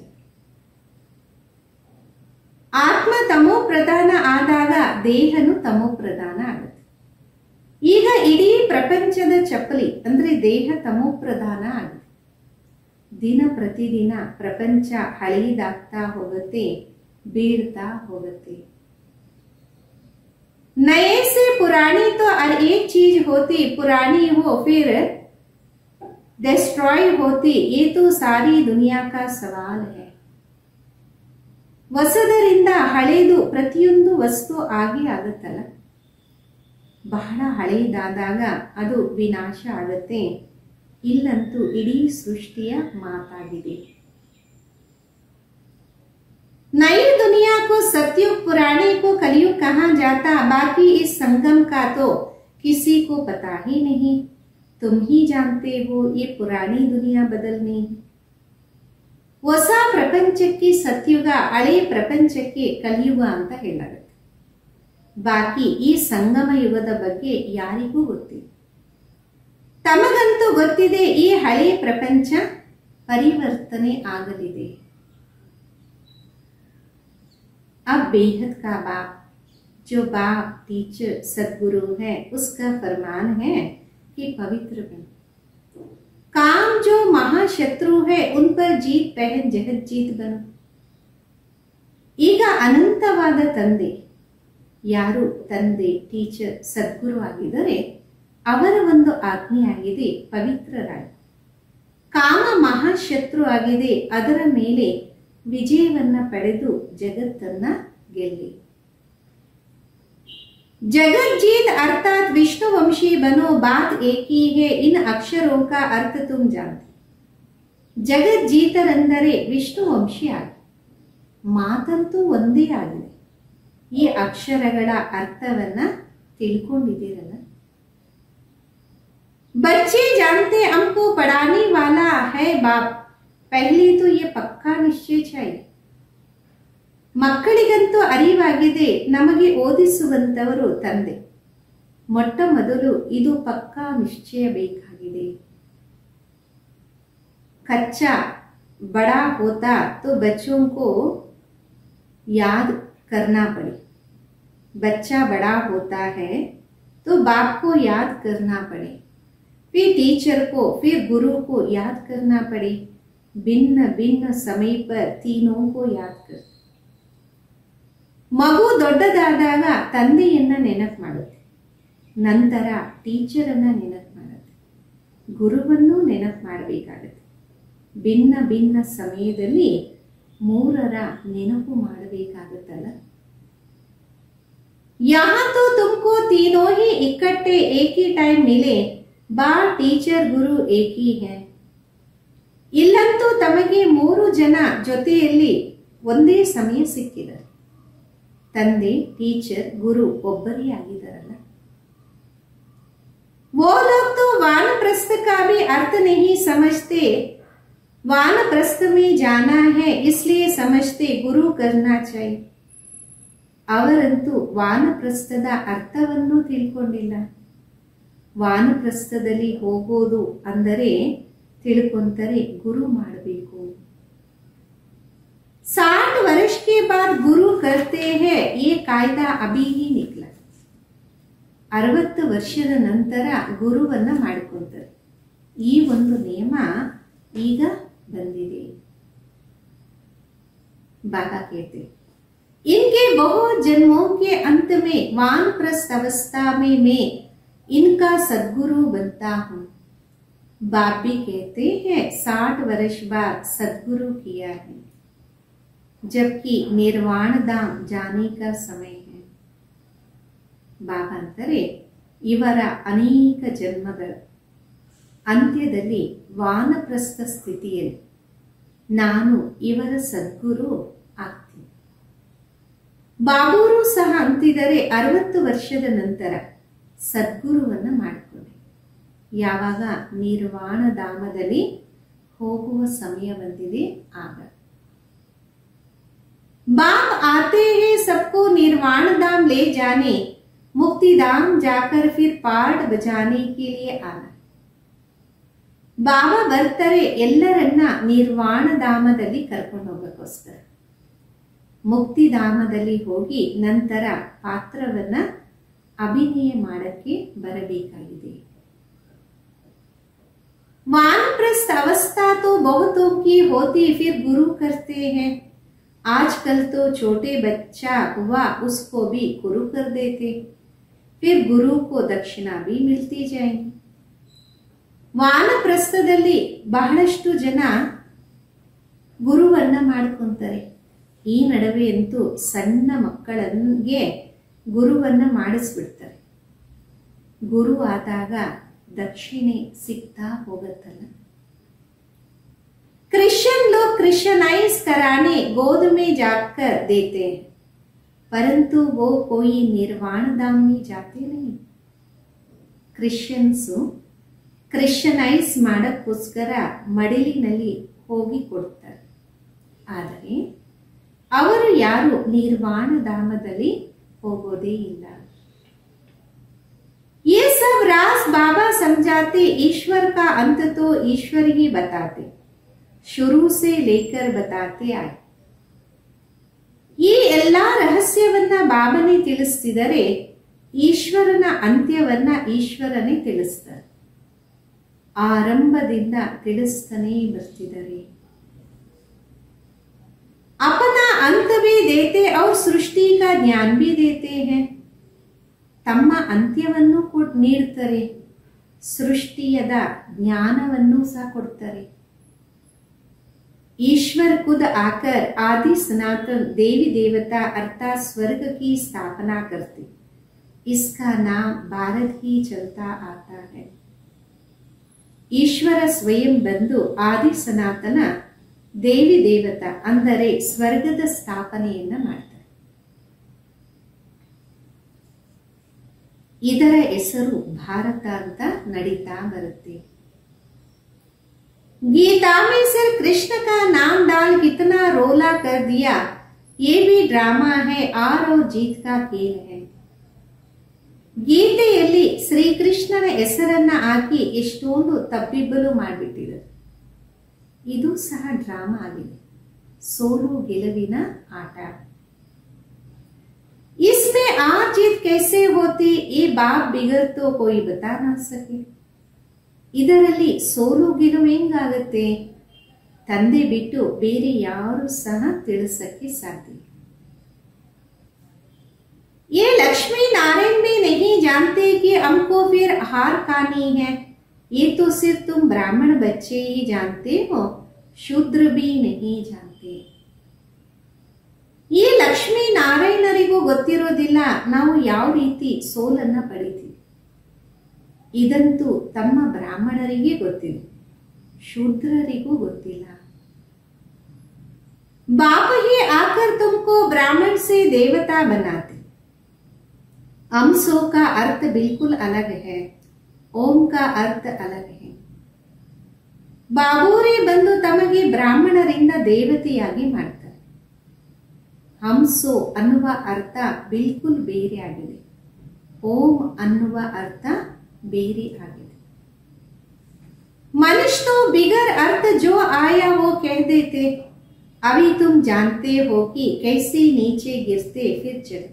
ಆತ್ಮ ತಮೋ ಪ್ರಧಾನ ಆದಾಗ ದೇಹನು ತಮೋ ಪ್ರಧಾನ ಆಗುತ್ತೆ ಈಗ ಇಡೀ ಪ್ರಪಂಚದ ಚಪ್ಪಲಿ ಅಂದ್ರೆ ದೇಹ ತಮೋ ಪ್ರಧಾನ ಆಗುತ್ತೆ ದಿನ ಪ್ರತಿದಿನ ಪ್ರಪಂಚ ಹಳೆಯದಾಗ್ತಾ ಹೋಗುತ್ತೆ ಬೀಳ್ತಾ ಹೋಗುತ್ತೆ नए से पुरानी तो हर एक चीज होती पुरानी हो फिर डिस्ट्रॉय होती ये तो सारी दुनिया का सवाल है ಹೊಸದರಿಂದ ಹಳೆಯದು ಪ್ರತಿಯೊಂದು ವಸ್ತು ಆಗೇ ಆಗುತ್ತಲ್ಲ ಬಹಳ ಹಳೆಯದಾದಾಗ ಅದು ವಿನಾಶ ಆಗುತ್ತೆ ಇಲ್ಲಂತೂ ಇಡೀ ಸೃಷ್ಟಿಯ ಮಾತಾಗಿದೆ नई दुनिया को सतयुग पुराने को कलयुग कहा जाता बाकी इस संगम का तो किसी को पता ही नहीं तुम ही जानते हो ये पुरानी दुनिया बदलनी है ಹೊಸ ಪ್ರಪಂಚಕ್ಕೆ ಸತ್ಯುಗ ಹಳೆ ಪ್ರಪಂಚಕ್ಕೆ ಕಲಿಯುಗ ಅಂತ ಹೇಳಾಗುತ್ತೆ ಬಾಕಿ ಈ ಸಂಗಮ ಯುಗದ ಬಗ್ಗೆ ಯಾರಿಗೂ ಗೊತ್ತಿಲ್ಲ ತಮಗಂತೂ ಗೊತ್ತಿದೆ ಈ ಹಳೆ ಪ್ರಪಂಚ ಪರಿವರ್ತನೆ ಆಗಲಿದೆ अब बेहद का बाप जो बाप टीचर सदगुरु है उसका फरमान है कि पवित्र बनो काम जो महाशत्रु है उन पर जीत पहन जगत जीत बनो ಈಗ ಅನಂತವಾದ ತಂದೆ ಯಾರು ತಂದೆ ಟೀಚರ್ ಸದ್ಗುರು ಆಗಿದರೆ ಅವರ ಒಂದು ಆಜ್ಞೆಯಾಗಿದೆ ಪವಿತ್ರರಾಗಿ ಕಾಮ ಮಹಾಶತ್ರು ಆಗಿದೆ ಅದರ ಮೇಲೆ ವಿಜಯವನ್ನ ಪಡೆದು ಜಗತ್ತನ್ನ ಗೆಲ್ಲಿ जगत जीत अर्थात विष्णुवंशी बनो बात एक ही है इन अक्षरों का अर्थ तुम जानते ಜಗತ್ ಜೀತರೆಂದರೆ ವಿಷ್ಣುವಂಶಿ ಆಗಿ ಮಾತಂತೂ ಒಂದೇ ಆಗಿದೆ ಈ ಅಕ್ಷರಗಳ ಅರ್ಥವನ್ನ ತಿಳ್ಕೊಂಡಿದ್ದೀರಲ್ಲ बच्चे जानते हमको पढ़ाने वाला है बाप पहले तो ये पक्का निश्चय चाहिए ಮಕ್ಕಳಿಗಂತೂ ಅರಿವಾಗಿದೆ ನಮಗೆ ಓದಿಸುವಂತವರು ತಂದೆ ಮೊಟ್ಟ ಮೊದಲು ಇದು ಪಕ್ಕಾ ನಿಶ್ಚಯ ಬೇಕಾಗಿದೆ कच्चा बड़ा होता तो बच्चों को याद करना पड़े बच्चा बड़ा होता है तो बाप को याद करना पड़े फिर टीचर को फिर गुरु को याद करना पड़े भिन्न भिन्न समय पर तीनों को याद कर ಮಗು ದೊಡ್ಡದಾದಾಗ ತಂದೆಯನ್ನ ನೆನಪು ಮಾಡುತ್ತೆ ನಂತರ ಟೀಚರನ್ನ ನೆನಪು ಮಾಡುತ್ತೆ ಗುರುವನ್ನು ನೆನಪು ಮಾಡಬೇಕಾಗತ್ತೆ ಭಿನ್ನ ಭಿನ್ನ ಸಮಯದಲ್ಲಿ ಮೂರರ ನೆನಪು ಮಾಡಬೇಕಾಗುತ್ತಲ್ಲ यहाँ तो तुमको तीनों ही इकट्ठे एक ही टाइम मिले बाल टीचर गुरु एक ही है ಇಲ್ಲಂತೂ ತಮಗೆ ಮೂರು ಜನ ಜೊತೆಯಲ್ಲಿ ಒಂದೇ ಸಮಯ ಸಿಕ್ಕಿದ್ದಾರೆ ತಂದೆ ಟೀಚರ್ ಗುರು ಒಬ್ಬರೇ ಆಗಿದ್ದಾರಲ್ಲ वो लोग तो वानप्रस्थ का भी अर्थ नहीं समझते वानप्रस्थ में जाना है इसलिए समझते गुरु करना चाहिए ಅವರಂತೂ ವಾನಪ್ರಸ್ಥದ ಅರ್ಥವನ್ನು ತಿಳ್ಕೊಂಡಿಲ್ಲ ವಾನಪ್ರಸ್ಥದಲ್ಲಿ ಹೋಗೋದು ಅಂದರೆ ತಿಳ್ಕೊಂತಾರೆ ಗುರು ಮಾಡಬೇಕು साठ वर्ष के बाद गुरु करते हैं ये कायदा अभी ही निकला ಅರವತ್ತು ವರ್ಷದ ನಂತರ ಗುರುವನ್ನ ಮಾಡ್ಕೊಂತಾರೆ ಈ ಒಂದು ನಿಯಮ ಈಗ ಬಂದಿದೆ बाबा कहते इनके बहुत जन्मों के अंत में वानप्रस्थ अवस्था में मैं इनका सदगुरु बनता हूँ बाप भी कहते हैं साठ वर्ष बाद सदगुरु किया है जबकि निर्वाण धाम जाने का समय है ಬಾಬಾ ಅಂತಾರೆ ಇವರ ಅನೇಕ ಜನ್ಮಗಳ ಅಂತ್ಯದಲ್ಲಿ ವಾನಪ್ರಸ್ಥ ಸ್ಥಿತಿಯಲ್ಲಿ ನಾನು ಇವರ ಸದ್ಗುರು ಆಗ್ತೀನಿ ಬಾಬೂರು ಸಹ ಅಂತಿದರೆ ಅರವತ್ತು ವರ್ಷದ ನಂತರ ಸದ್ಗುರುವನ್ನ ಮಾಡಿಕೊಂಡೆ ಯಾವಾಗ ನಿರ್ವಾಣ ಧಾಮದಲ್ಲಿ ಹೋಗುವ ಸಮಯ ಬಂದಿದೆ ಆಗ बाप आते हैं सबको निर्वाण धाम ले जाने मुक्ति धाम जाकर फिर पाठ बजाने के लिए आना ಬಾಬಾ ಬರ್ತಾರೆ ಎಲ್ಲರನ್ನ ನಿರ್ವಾಣ ಧಾಮದಲ್ಲಿ ಕರ್ಕೊಂಡು ಹೋಗಕ್ಕೋಸ್ಕರ ಮುಕ್ತಿಧಾಮದಲ್ಲಿ ಹೋಗಿ ನಂತರ ಪಾತ್ರವನ್ನ ಅಭಿನಯ ಮಾಡಕ್ಕೆ ಬರಬೇಕಾಗಿದೆ वानप्रस्थ अवस्था तो बहुतों की होती फिर गुरु करते हैं आजकल तो छोटे बच्चा हुआ उसको भी गुरु कर देते फिर गुरु को दक्षिणा भी मिलती जाएगी ವಾನಪ್ರಸ್ಥದಲ್ಲಿ ಬಹಳಷ್ಟು ಜನ ಗುರುವನ್ನ ಮಾಡ್ಕೊಂತಾರೆ ಈ ನಡುವೆ ಅಂತೂ ಸಣ್ಣ ಮಕ್ಕಳಿಗೆ ಗುರುವನ್ನ ಮಾಡಿಸ್ಬಿಡ್ತಾರೆ ಗುರು ಆದಾಗ ದಕ್ಷಿಣೆ ಸಿಗ್ತಾ ಹೋಗತ್ತಲ್ಲ क्रिश्चियन लोग क्रिश्चियनाइज कराने गोद में जाकर देते हैं परंतु वो कोई निर्वाण धाम में जाते नहीं ಕ್ರಿಶ್ಚಿಯನ್ಸು ಕ್ರಿಶ್ಚಿಯನೈಸ್ ಮಾಡೋಕ್ಕೋಸ್ಕರ ಮಡಿಲಿನಲ್ಲಿ ಹೋಗಿ ಕೊಡ್ತಾರೆ ಆದರೆ ಅವರು ಯಾರು ನಿರ್ವಾಣ ಧಾಮದಲ್ಲಿ ಹೋಗೋದೇ ಇಲ್ಲ ये सब रास बाबा समझाते ईश्वर का अंत तो ईश्वर ही बताते ಶುರು ಸೆ ಲೇಕರ್ ಬತಾತೆ ಆಯ್ ಈ ಎಲ್ಲಾ ರಹಸ್ಯವನ್ನ ಬಾಬನೇ ತಿಳಿಸ್ತಿದರೆ ಈಶ್ವರನ ಅಂತ್ಯವನ್ನ ಈಶ್ವರನೇ ತಿಳಿಸ್ತಾರೆ ಆರಂಭದಿಂದ ತಿಳಿಸ್ತಾನೆ ಬರ್ತಿದ್ದಾರೆ अपना अंत भी देते और सृष्टि का ज्ञान भी देते हैं ತಮ್ಮ ಅಂತ್ಯವನ್ನು ಕೊಡ್ ನೀಡ್ತಾರೆ ಸೃಷ್ಟಿಯದ ಜ್ಞಾನವನ್ನು ಸಹ ಕೊಡ್ತಾರೆ ईश्वर खुद आकर आदि सनातन देवी देवता अर्थात स्वर्ग की स्थापना करते इसका नाम भारत ही चलता आता है ಈಶ್ವರ ಸ್ವಯಂ ಬಂದು ಆದಿ ಸನಾತನ ದೇವಿ ದೇವತ ಅಂದರೆ ಸ್ವರ್ಗದ ಸ್ಥಾಪನೆಯನ್ನ ಮಾಡ್ತಾರೆ ಇದರ ಹೆಸರು ಭಾರತ ಅಂತ ನಡೀತಾ ಬರುತ್ತೆ गीता में सिर्फ कृष्ण का नाम डाल कितना रोला कर दिया ये भी ड्रामा है आर और जीत का खेल है ಗೀತೆಯಲ್ಲಿ ಶ್ರೀಕೃಷ್ಣನ ಹೆಸರನ್ನ ಹಾಕಿ ಎಷ್ಟೊಂದು ತಬ್ಬಿಬ್ಬಲು ಮಾಡಿಬಿಟ್ಟಿದ್ದಾರೆ ಇದು ಸಹ ಡ್ರಾಮಾ ಆಗಿದೆ ಸೋಲು ಗೆಲುವಿನ ಆಟ इसमें आज जीत कैसे होती ये बाप बिगड़ तो कोई बता ना सके ಇದರಲ್ಲಿ ಸೋಲು ಗೆಲುವು ಹೆಂಗಾಗತ್ತೆ ತಂದೆ ಬಿಟ್ಟು ಬೇರೆ ಯಾರು ಸಹ ತಿಳಿಸಕ್ಕೆ ಸಾಧ್ಯ ये लक्ष्मी नारायण भी नहीं जानते कि हमको फिर हार खानी है ये तो सिर्फ तुम ब्राह्मण बच्चे ही जानते हो शूद्र भी नहीं जानते ಈ ಲಕ್ಷ್ಮೀ ನಾರಾಯಣರಿಗೂ ಗೊತ್ತಿರೋದಿಲ್ಲ ನಾವು ಯಾವ ರೀತಿ ಸೋಲನ್ನ ಪಡಿತೀವಿ ಇದಂತೂ ತಮ್ಮ ಬ್ರಾಹ್ಮಣರಿಗೆ ಗೊತ್ತಿದೆ ಶೂದ್ರರಿಗೂ ಗೊತ್ತಿಲ್ಲ बाप ही आकर तुमको ब्राह्मण से देवता बनाते अंशों का अर्थ बिल्कुल अलग है ओम का अर्थ अलग है ಬಾಬೂರೇ ಬಂದು ತಮಗೆ ಬ್ರಾಹ್ಮಣರಿಂದ ದೇವತೆಯಾಗಿ ಮಾಡ್ತಾರೆ ಹಂಸೋ ಅನ್ನುವ ಅರ್ಥ ಬಿಲ್ಕುಲ್ ಬೇರೆ ಆಗಿದೆ ಓಂ ಅನ್ನುವ ಅರ್ಥ ಬೇರೆ ಆಗಿದೆ मनुष्य तो बिगर अर्थ जो आया वो कह देते अभी तुम जानते हो कि कैसे नीचे गिरते फिर चढ़ते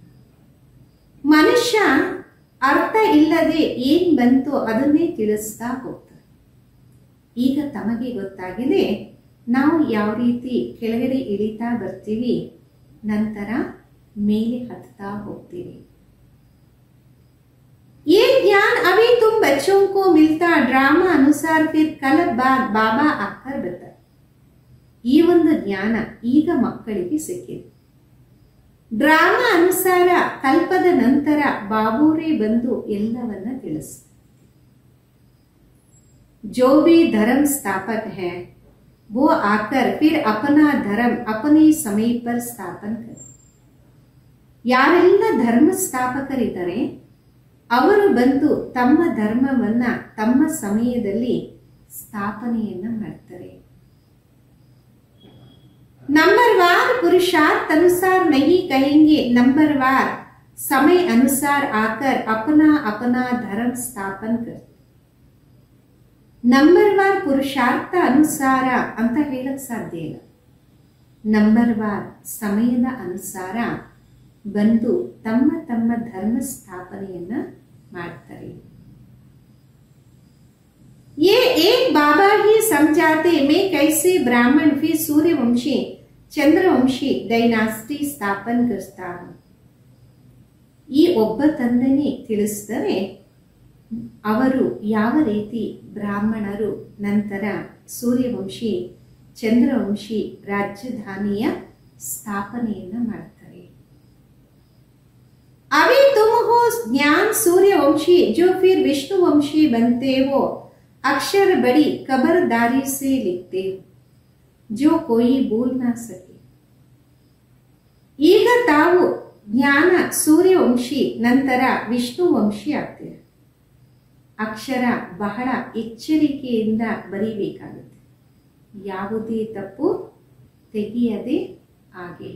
ಮನುಷ್ಯ ಅರ್ಥ ಇಲ್ಲದೆ ಏನ್ ಬಂತೋ ಅದನ್ನೇ ತಿಳಿಸ್ತಾ ಹೋಗ್ತಾರೆ ಈಗ ತಮಗೆ ಗೊತ್ತಾಗಿದೆ ನಾವು ಯಾವ ರೀತಿ ಕೆಳಗಡೆ ಇಳಿತಾ ಬರ್ತೀವಿ ನಂತರ ಮೇಲೆ ಹತ್ತಾ ಹೋಗ್ತೀವಿ ये ज्ञान अभी तुम बच्चों को मिलता ड्रामा अनुसार फिर कल बाद ಬಾಬಾ ಅಕ್ಕರ್ ಬರ್ತಾರೆ ಈ ಒಂದು ಜ್ಞಾನ ಈಗ ಮಕ್ಕಳಿಗೆ ಸಿಕ್ಕಿದೆ ಡ್ರಾಮಾ ಅನುಸಾರ ಕಲ್ಪದ ನಂತರ ಬಾಬೂರೇ ಬಂದು ಎಲ್ಲವನ್ನ ತಿಳಿಸ जो भी धर्म स्थापक है वो आकर फिर अपना धर्म अपने समय पर स्थापन कर ಯಾರೆಲ್ಲ ಧರ್ಮ ಸ್ಥಾಪಕರಿದ್ದಾರೆ ಅವರು ಬಂದು ತಮ್ಮ ಧರ್ಮವನ್ನ ತಮ್ಮ ಸಮಯದಲ್ಲಿ ಸ್ಥಾಪನೆಯನ್ನ ಮಾಡ್ತಾರೆ नंबरवार पुरुषार्थ अनुसार नहीं कहेंगे नंबरवार समय अनुसार आकर अपना अपना धर्म स्थापन कर ನಂಬರ್ವಾರ್ ಪುರುಷಾರ್ಥ ಅನುಸಾರ ಅಂತ ಹೇಳಕ್ ಸಾಧ್ಯ ಇಲ್ಲ ನಂಬರ್ವಾರ್ ಸಮಯದ ಅನುಸಾರ ಬಂದು ತಮ್ಮ ತಮ್ಮ ಧರ್ಮ ಸ್ಥಾಪನೆಯನ್ನ ಮಾಡ್ತಾರೆ ये एक बाबा ही समझाते मैं कैसे ब्राह्मण फिर सूर्यवंशी चंद्रवंशी डायनास्टी स्थापन करता हूं ಈ ಒಬ್ಬ ತಂದೆನೇ ತಿಳಿಸಿದರೆ ಅವರು ಯಾವ ರೀತಿ ಬ್ರಾಹ್ಮಣರು ನಂತರ ಸೂರ್ಯವಂಶಿ ಚಂದ್ರವಂಶಿ ರಾಜಧಾನಿಯ ಸ್ಥಾಪನೆಯನ್ನ ಮಾಡ್ತಾರೆ अभी तुम हो ज्ञान सूर्यवंशी जो फिर विष्णुवंशी बनते हो अक्षर बड़ी कबरदारी से लिखते हो जो कोई भूल ना सके ಈಗ ತಾವು ಜ್ಞಾನ ಸೂರ್ಯವಂಶಿ ನಂತರ ವಿಷ್ಣುವಂಶಿ ಆಗ್ತೀರ ಅಕ್ಷರ ಬಹಳ ಎಚ್ಚರಿಕೆಯಿಂದ ಬರೀಬೇಕಾಗುತ್ತೆ ಯಾವುದೇ ತಪ್ಪು ತೆಗೆಯದೆ ಹಾಗೆ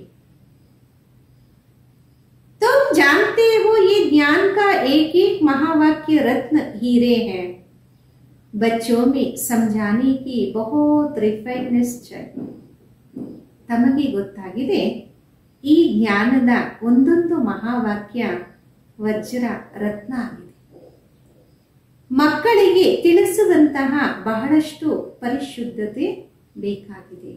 तुम जानते हो ये ज्ञान का एक एक महावाक्य रत्न हीरे हैं बच्चों में समझाने की बहुत रिफाइनेस चाहिए ತಮಗೆ ಗೊತ್ತಾಗಿದೆ ಈ ಜ್ಞಾನದ ಒಂದೊಂದು ಮಹಾವಾಕ್ಯ ವಜ್ರ ರತ್ನ ಆಗಿದೆ ಮಕ್ಕಳಿಗೆ ತಿಳಿಸುವಂತಹ ಬಹಳಷ್ಟು ಪರಿಶುದ್ಧತೆ ಬೇಕಾಗಿದೆ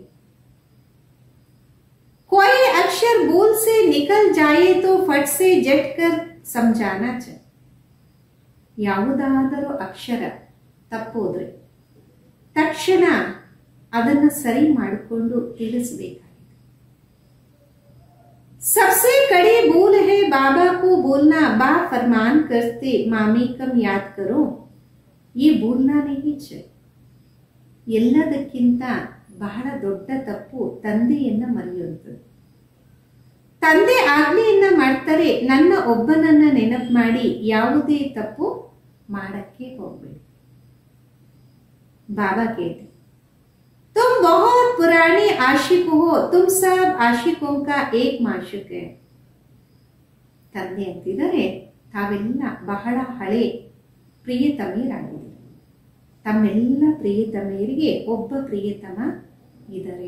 कोई अक्षर भूल से निकल जाए तो फट से जट कर समझाना चाहिए ಯಾವುದಾದರೂ ಅಕ್ಷರ ತಪ್ಪೋದ್ರೆ ತಕ್ಷಣ ಅದನ್ನು ಸರಿ ಮಾಡಿಕೊಂಡು ತಿಳಿಸಬೇಕಾಗಿದೆ सबसे कड़ी भूल है बाबा को बोलना बा फरमान करते मामी कम याद करो ये भूलना नहीं चाहिए ಎಲ್ಲದಕ್ಕಿಂತ ಬಹಳ ದೊಡ್ಡ ತಪ್ಪು ತಂದೆಯನ್ನ ಮರೆಯುವಂಥದ್ದು ತಂದೆ ಆಜ್ಞೆಯನ್ನ ಮಾಡ್ತಾರೆ ನನ್ನ ಒಬ್ಬನನ್ನ ನೆನಪು ಮಾಡಿ ಯಾವುದೇ ತಪ್ಪು ಮಾಡಕ್ಕೆ ಹೋಗ್ಬೇಡಿ ಬಾಬಾ ಕೇಳ್ತಿ तुम बहुत पुराने आशिक हो तुम सब आशिकों का एक माशिक है ತಂದೆ ಅಂತಿದ್ದಾರೆ ತಾವೆಲ್ಲ ಬಹಳ ಹಳೆ ಪ್ರಿಯತಮೆಯರಾಗಿದ್ದಾರೆ ತಮ್ಮೆಲ್ಲ ಪ್ರಿಯತಮೆಯರಿಗೆ ಒಬ್ಬ ಪ್ರಿಯತಮ ಇದ್ದಾರೆ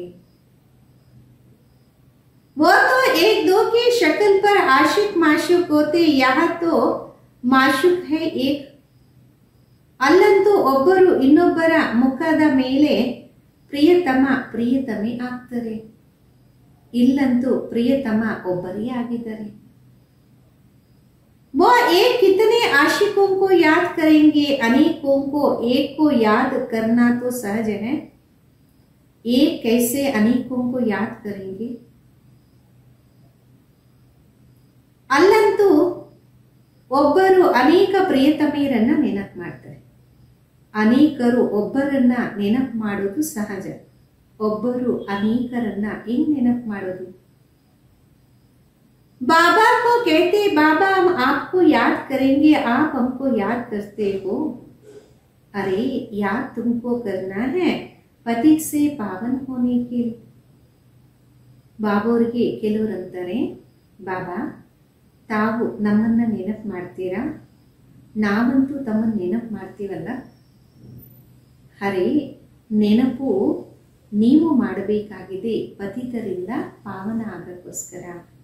वो तो एक दो की शक्ल पर आशिक माशुक होते यहाँ तो माशुक है एक ಅಲ್ಲಂತೂ ಒಬ್ಬರು ಇನ್ನೊಬ್ಬರ ಮುಖದ ಮೇಲೆ ಪ್ರಿಯತಮ ಪ್ರಿಯತಮೆ ಆಗ್ತಾರೆ ಇಲ್ಲಂತೂ ಪ್ರಿಯತಮ ಒಬ್ಬರೇ ಆಗಿದ್ದಾರೆ वो एक कितने आशिकों को याद करेंगे अनेकों को एक को याद करना तो सहज है एक कैसे अनेकों को याद करेंगे ಅಲ್ಲಂತೂ ಒಬ್ಬರು ಅನೇಕ ಪ್ರಿಯತಮೆಯರನ್ನ ನೆನಪು ಮಾಡ್ತಾರೆ ಅನೇಕರು ಒಬ್ಬರನ್ನ ನೆನಪು ಮಾಡೋದು ಸಹಜ ಒಬ್ಬರು ಅನೇಕರನ್ನ ಹೆಂಗ್ ನೆನಪು ಮಾಡೋದು बाबा को कहते बाबा हम आपको याद करेंगे आप हमको याद करते हो अरे याद तुमको करना है ಪತಿ से ಪಾವನ್ ಹೋನೆ के ಬಾಬೋರಿಗೆ ಕೆಲವರು ಅಂತಾರೆ ಬಾಬಾ ತಾವು ನಮ್ಮನ್ನ ನೆನಪು ಮಾಡ್ತೀರಾ ನಾವಂತೂ ತಮ್ಮನ್ನ ನೆನಪು ಮಾಡ್ತೀವಲ್ಲ ಹರೇ ನೆನಪು ನೀವು ಮಾಡಬೇಕಾಗಿದೆ ಪತಿತರಿಂದ ಪಾವನ ಆಗಕ್ಕೋಸ್ಕರ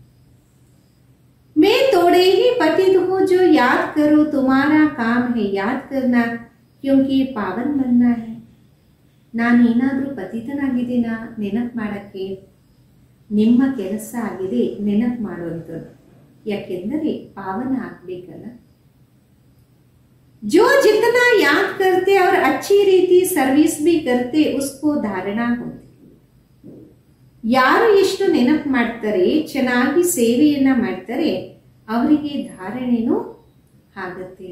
मैं तोड़े ही पतित हूँ जो याद करो तुम्हारा काम है याद करना क्योंकि पावन बनना है ನಾನೇನಾದರೂ ಪತಿತನಾಗಿದ್ದೀನ ನೆನಪು ಮಾಡಕ್ಕೆ ನಿಮ್ಮ ಕೆಲಸ ಆಗಿದೆ ನೆನಪು ಮಾಡುವಂಥದ್ದು ಯಾಕೆಂದರೆ ಪಾವನ ಆಗ್ಬೇಕಲ್ಲ जो जितना याद करते और अच्छी रीति सर्विस भी करते उसको धारणा होती ಯಾರು ಎಷ್ಟು ನೆನಪು ಮಾಡ್ತಾರೆ ಚೆನ್ನಾಗಿ ಸೇವೆಯನ್ನ ಮಾಡ್ತಾರೆ ಅವರಿಗೆ ಧಾರಣೆನೂ ಆಗತ್ತೆ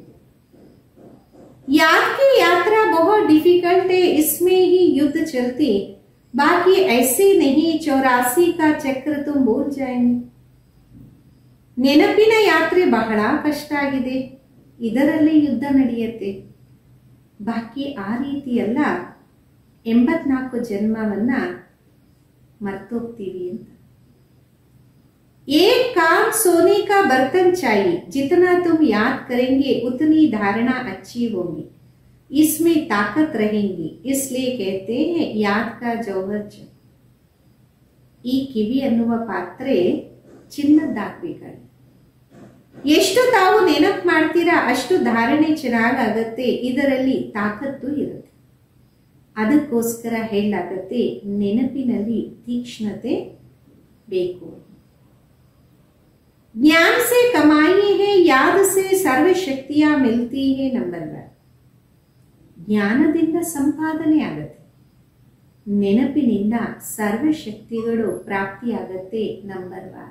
याद की यात्रा बहुत डिफिकल्ट है इसमें ही युद्ध चलती बाकी ऐसे नहीं चौरासी का चक्र तुम भूल जाएंगे ನೆನಪಿನ ಯಾತ್ರೆ ಬಹಳ ಕಷ್ಟ ಆಗಿದೆ ಇದರಲ್ಲಿ ಯುದ್ಧ ನಡೆಯುತ್ತೆ ಬಾಕಿ ಆ ರೀತಿಯಲ್ಲ ಎಂಬತ್ನಾಲ್ಕು ಜನ್ಮವನ್ನ ಮರ್ತೋಗ್ತೀವಿ ಅಂತ एक काम सोने का बर्तन चाहिए जितना तुम याद करेंगे उतनी धारणा अच्छी होगी इसमें ताकत रहेंगी इसलिए कहते हैं याद का जौहर जब ಈ ಕಿವಿ ಅನ್ನುವ ಪಾತ್ರೆ ಚಿನ್ನದ್ದಾಗಬೇಕಾಗಿ ಎಷ್ಟು ತಾವು ನೆನಪು ಮಾಡ್ತೀರಾ ಅಷ್ಟು ಧಾರಣೆ ಚೆನ್ನಾಗಾಗತ್ತೆ ಇದರಲ್ಲಿ ತಾಕತ್ತು ಇರುತ್ತೆ ಅದಕ್ಕೋಸ್ಕರ ಹೇಳಲಾಗತ್ತೆ ನೆನಪಿನಲ್ಲಿ ತೀಕ್ಷ್ಣತೆ ಬೇಕು ज्ञान से कमाई है याद से सर्व शक्तियां मिलती है ನಂಬರ್ ಒನ್ ಜ್ಞಾನದಿಂದ ಸಂಪಾದನೆ ಆಗತ್ತೆ ನೆನಪಿನಿಂದ ಸರ್ವಶಕ್ತಿಗಳು ಪ್ರಾಪ್ತಿಯಾಗತ್ತೆ ನಂಬರ್ ವಾರ್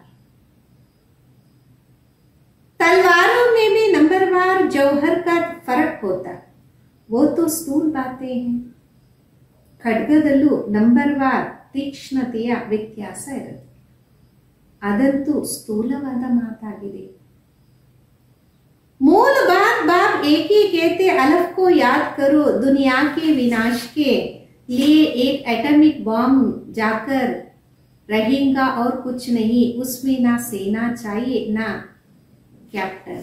तलवारों में भी नंबरवार जौहर का फर्क होता वो तो स्थूल बातें हैं ಖಡ್ಗದಲ್ಲೂ ನಂಬರ್ವಾರ್ ತೀಕ್ಷ್ಣತೆಯ ವ್ಯತ್ಯಾಸ ಇರುತ್ತೆ ಅದಂತೂ ಸ್ಥೂಲವಾದ ಮಾತಾಗಿದೆ मूल बात बाप एक ही कहते अलफ को याद करो दुनिया के विनाश के लिए एक एटॉमिक बॉम्ब जाकर रहेगा और कुछ नहीं उसमें ना सेना चाहिए ना ಕ್ಯಾಪ್ಟರ್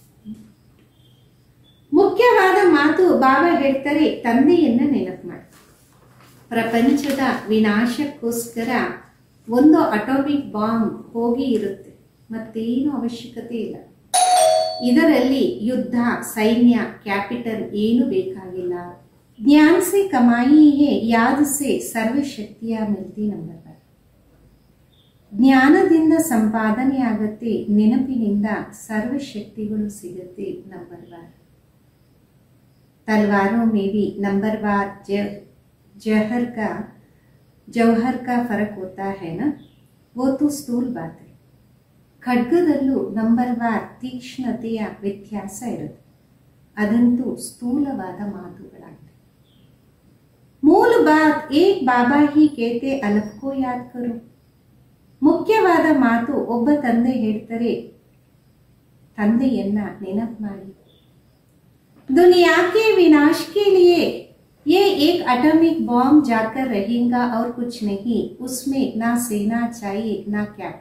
ಮುಖ್ಯವಾದ ಮಾತು ಬಾಬಾ ಹೇಳ್ತಾರೆ ತಂದೆಯನ್ನ ನೆನಪು ಮಾಡಿ ಪ್ರಪಂಚದ ವಿನಾಶಕ್ಕೋಸ್ಕರ ಒಂದು ಅಟೋಮಿಕ್ ಬಾಂಬ್ ಹೋಗಿ ಇರುತ್ತೆ ಮತ್ತೇನು ಅವಶ್ಯಕತೆ ಇಲ್ಲ ಇದರಲ್ಲಿ ಯುದ್ಧ ಸೈನ್ಯ ಕ್ಯಾಪಿಟಲ್ ಏನು ಬೇಕಾಗಿಲ್ಲ ಜ್ಞಾನ ಸೆ ಕಮಾಯಿ ಹೇ ಯಾದ ಸೆ ಸರ್ವಶಕ್ತಿಯ ಮಿಲ್ತಿ ನಂಬರ್ ಜ್ಞಾನದಿಂದ ಸಂಪಾದನೆ ಆಗತ್ತೆ ನೆನಪಿನಿಂದ ಸರ್ವಶಕ್ತಿಗಳು ಸಿಗುತ್ತೆ ನಂಬರ್ ಬಾರ್ तलवारों में भी नंबरवार जहर का जौहर का फर्क होता है ना वो तो स्थूल बात है ಖಡ್ಗದಲ್ಲೂ ನಂಬರ್ವಾರ್ ತೀಕ್ಷ್ಣತೆಯ ವ್ಯತ್ಯಾಸ ಇರುತ್ತೆ ಅದಂತೂ ಸ್ಥೂಲವಾದ ಮಾತುಗಳಾಗಿದೆ ಮೂಲ ಬಾತ್ ಏಕ್ ಬಾಬಾ ಹಿ ಕೇತೆ ಅಲಫ್ಕೋ ಯಾದ್ ಕರು ಮುಖ್ಯವಾದ ಮಾತು ಒಬ್ಬ ತಂದೆ ಹೇಳ್ತಾರೆ ತಂದೆಯನ್ನ ನೆನಪು ಮಾಡಿ दुनिया के विनाश के लिए ये एक एटॉमिक बॉम्ब जाकर रहेगा और कुछ नहीं उसमें ना सेना चाहिए ना कैपिटल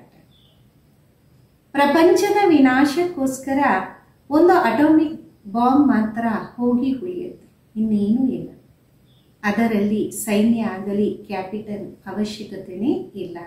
ಪ್ರಪಂಚದ ವಿನಾಶಕ್ಕೋಸ್ಕರ ಒಂದು ಅಟೋಮಿಕ್ ಬಾಂಬ್ ಮಾತ್ರ ಹೋಗಿ ಉಳಿಯುತ್ತೆ ಇನ್ನೇನೂ ಇಲ್ಲ ಅದರಲ್ಲಿ ಸೈನ್ಯ ಆಗಲಿ ಕ್ಯಾಪಿಟಲ್ ಅವಶ್ಯಕತೆನೇ ಇಲ್ಲ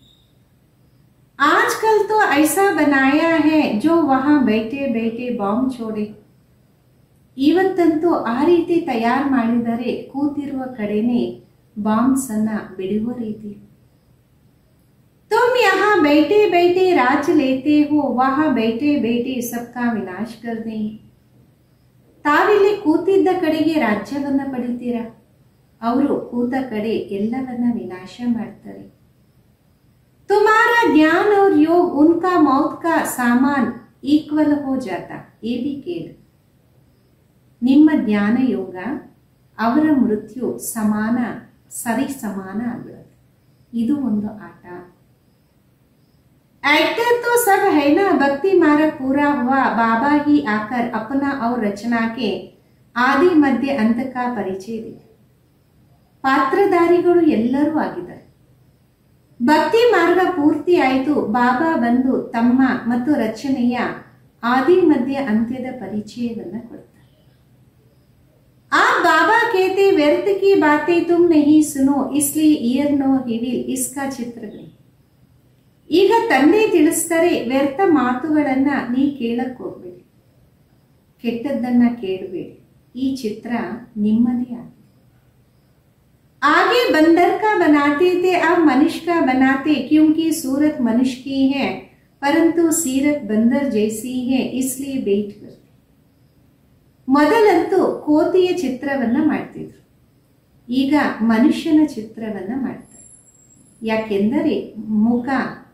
आजकल तो ऐसा बनाया है जो वहां बैठे बैठे ಬಾಂಬ್ छोड़े ಇವತ್ತಂತೂ ಆ ರೀತಿ ತಯಾರು ಮಾಡಿದರೆ ಕೂತಿರುವ ಕಡೆನೆ ಬಾಂಬ್ಸ್ ಅನ್ನ ಬಿಡುವ ರೀತಿ तुम यहाँ बैठे बैठे राज लेते हो वहां बैठे बैठे सबका विनाश कर देंगे ತಾವಿಲ್ಲಿ ಕೂತಿದ್ದ ಕಡೆಗೆ ರಾಜ್ಯವನ್ನ ಪಡಿತೀರಾ ಅವರು ಕೂತ ಕಡೆ ಎಲ್ಲವನ್ನ ವಿನಾಶ ಮಾಡ್ತಾರೆ तुम्हारा ज्ञान और योग उनका मौत का सामान ಈಕ್ವಲ್ हो जाता ये भी ಕೇಳು ನಿಮ್ಮ ಜ್ಞಾನ ಯೋಗ ಅವರ ಮೃತ್ಯು ಸಮಾನ ಸರಿ ಸಮಾನ ಆಗ್ಬಿಡುತ್ತೆ ಇದು ಒಂದು ಆಟ एक्टर तो सब है ना भक्ति मार्ग पूरा हुआ बाबा ही आकर अपना और रचना के ಆದಿ ಮಧ್ಯ ಅಂತ का ಪರಿಚಯ ಇದೆ ಪಾತ್ರಧಾರಿಗಳು ಎಲ್ಲರೂ ಆಗಿದ್ದಾರೆ ಭಕ್ತಿ ಮಾರ್ಗ ಪೂರ್ತಿ ಆಯಿತು ಬಾಬಾ ಬಂದು ತಮ್ಮ ಮತ್ತು ರಚನೆಯ ಆದಿ ಮಧ್ಯ ಅಂತ್ಯದ ಪರಿಚಯವನ್ನ ಕೊಡ್ತಾರೆ आप बाबा कहते व्यर्थ की बातें तुम नहीं सुनो इसलिए ईयर नो हिविल इसका ಚಿತ್ರಗಳು ಈಗ ತಂದೆ ತಿಳಿಸ್ತಾರೆ ವ್ಯರ್ಥ ಮಾತುಗಳನ್ನ ನೀ ಕೇಳಕ್ ಹೋಗ್ಬೇಡಿ ಕೆಟ್ಟದ್ದನ್ನ ಕೇಳಬೇಡಿ ಈ ಚಿತ್ರ ನಿಮ್ಮದೇ ಆಗಿದೆ आगे बंदर का बनाते थे अब मनुष्य का बनाते क्योंकि सूरत मनुष्य की है परंतु सीरत बंदर जैसी है इसलिए बेट करते ಮೊದಲಂತೂ ಕೋತಿಯ ಚಿತ್ರವನ್ನ ಮಾಡ್ತಿದ್ರು ಈಗ ಮನುಷ್ಯನ ಚಿತ್ರವನ್ನ ಮಾಡ್ತಾರೆ ಯಾಕೆಂದರೆ ಮುಖ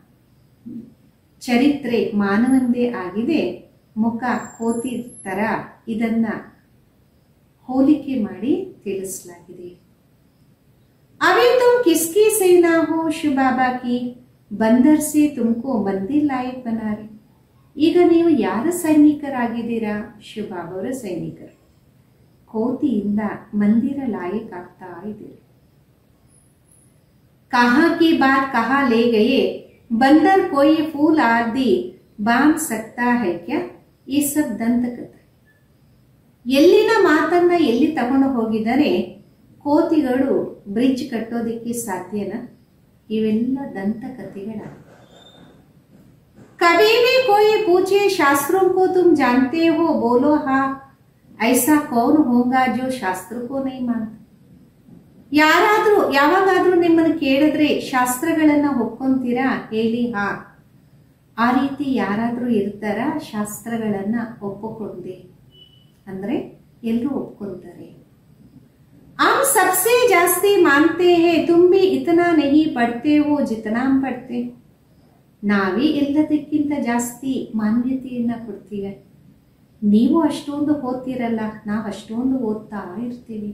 ಚರಿತ್ರೆ ಮಾನವಂದೇ ಆಗಿದೆ ಮುಖ ಕೋತಿ ತರ ಇದನ್ನ ಹೋಲಿಕೆ ಮಾಡಿ ತಿಳಿಸಲಾಗಿದೆ अभी तुम किसकी सेना हो शिव बाबा की बंदर से तुमको मंदिर लायक बना रहे ಈಗ ನೀವು ಯಾರ ಸೈನಿಕರಾಗಿದ್ದೀರಾ ಶಿವಬಾಬವರ ಸೈನಿಕರು ಕೋತಿಯಿಂದ ಮಂದಿರ ಲಾಯಕ್ ಆಗ್ತಾ ಇದ್ದೀರಿ कहा की बात कहा ले गए बंदर कोई फूल आदि बांध सकता है क्या ಈ ಸಬ್ ದಂತಕಥೆ ಎಲ್ಲಿನ ಮಾತನ್ನ ಎಲ್ಲಿ ತಗೊಂಡು ಹೋಗಿದರೆ ಕೋತಿಗಳು ಬ್ರಿಡ್ಜ್ ಕಟ್ಟೋದಿಕ್ಕೆ ಸಾಧ್ಯನಾ ಇವೆಲ್ಲ ದಂತಕಥೆಗಳಾಗಿವೆ कभी भी कोई पूछे शास्त्रों को तुम जानते हो बोलो हाँ ऐसा कौन होगा जो शास्त्र को नहीं मानता ಯಾರಾದ್ರೂ ಯಾವಾಗಾದ್ರೂ ನಿಮ್ಮನ್ನು ಕೇಳಿದ್ರೆ ಶಾಸ್ತ್ರಗಳನ್ನ ಒಪ್ಕೊಂತೀರಾ ಹೇಳಿ ಹಾ ಆ ರೀತಿ ಯಾರಾದರೂ ಇರ್ತಾರ ಶಾಸ್ತ್ರಗಳನ್ನ ಒಪ್ಪಿಕೊಂಡೆ ಅಂದ್ರೆ ಎಲ್ಲರೂ ಒಪ್ಕೊಂತಾರೆ हम सबसे ಜಾಸ್ತಿ ಮಾನ್ತೆ ಹೇ तुम भी इतना नहीं पढ़ते हो जितना हम पढ़ते ನಾವೇ ಎಲ್ಲದಕ್ಕಿಂತ ಜಾಸ್ತಿ ಮಾನ್ಯತೆಯನ್ನ ಕೊಡ್ತೀವಿ ನೀವು ಅಷ್ಟೊಂದು ಓದ್ತಿರಲ್ಲ ನಾವು ಅಷ್ಟೊಂದು ಓದ್ತಾ ಇರ್ತೀವಿ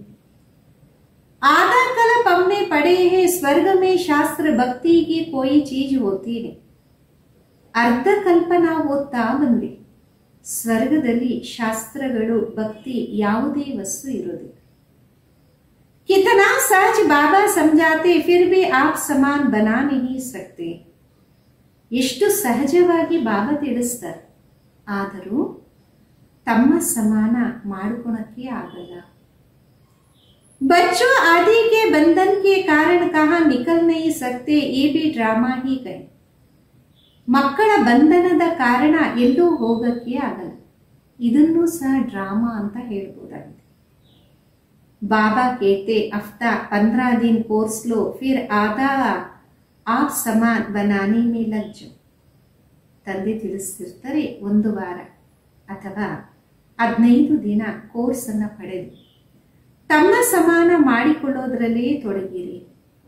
आधा कल्प हमने पढ़े हैं स्वर्ग में शास्त्र भक्ति की कोई चीज होती है ಅರ್ಧ ಕಲ್ಪ ನಾವು ಓದ್ತಾ ಬಂದ್ವಿ ಸ್ವರ್ಗದಲ್ಲಿ ಶಾಸ್ತ್ರಗಳು ಭಕ್ತಿ ಯಾವುದೇ ವಸ್ತು ಇರೋದಿಲ್ಲ कितना सहज बाबा समझाते फिर भी आप समान बना नहीं सकते ಎಷ್ಟು ಸಹಜವಾಗಿ ಬಾಬಾ ತಿಳಿಸ್ತಾರೆ ಆದರೂ ತಮ್ಮ ಸಮಾನ ಮಾಡ್ಕೊಳಕ್ಕೆ ಆಗಲ್ಲ बच्चों आदि के बंधन के कारण कहा निकल नहीं सकते ये भी ड्रामा ही गए ಮಕ್ಕಳ ಬಂಧನದ ಕಾರಣ ಎಲ್ಲೂ ಹೋಗಕ್ಕೆ ಆಗಲ್ಲ ಇದನ್ನು ಸಹ ಡ್ರಾಮಾ ಅಂತ ಹೇಳ್ಬೋದಾಗಿದೆ बाबा कहते हफ्ता पंद्रह दिन कोर्स लो फिर आधा आप समान बनाने में लग जाओ ತಂದೆ ತಿಳಿಸ್ತಿರ್ತಾರೆ ಒಂದು ವಾರ ಅಥವಾ ಹದಿನೈದು ದಿನ ಕೋರ್ಸನ್ನು ಪಡೆದು ತಮ್ಮ ಸಮಾನ ಮಾಡಿಕೊಳ್ಳೋದ್ರಲ್ಲೇ ತೊಡಗಿರಿ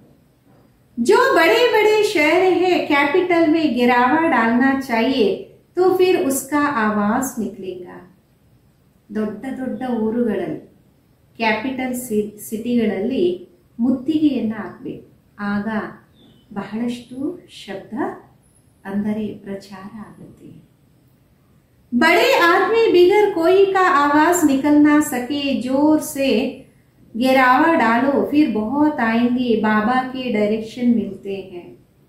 जो बड़े बड़े शहर है कैपिटल में गिरावा डालना चाहिए तो फिर उसका आवाज निकलेगा ದೊಡ್ಡ ದೊಡ್ಡ ಊರುಗಳಲ್ಲಿ ಕ್ಯಾಪಿಟಲ್ ಸಿ ಸಿಟಿಗಳಲ್ಲಿ ಮುತ್ತಿಗೆಯನ್ನು ಹಾಕಬೇಕು ಆಗ ಬಹಳಷ್ಟು ಶಬ್ದ ಅಂದರೆ ಪ್ರಚಾರ ಆಗುತ್ತೆ बड़े आदमी बिगर कोई का आवाज निकल ना सके जोर से गिरावा डालो फिर बहुत आएंगे बाबा के डायरेक्शन मिलते हैं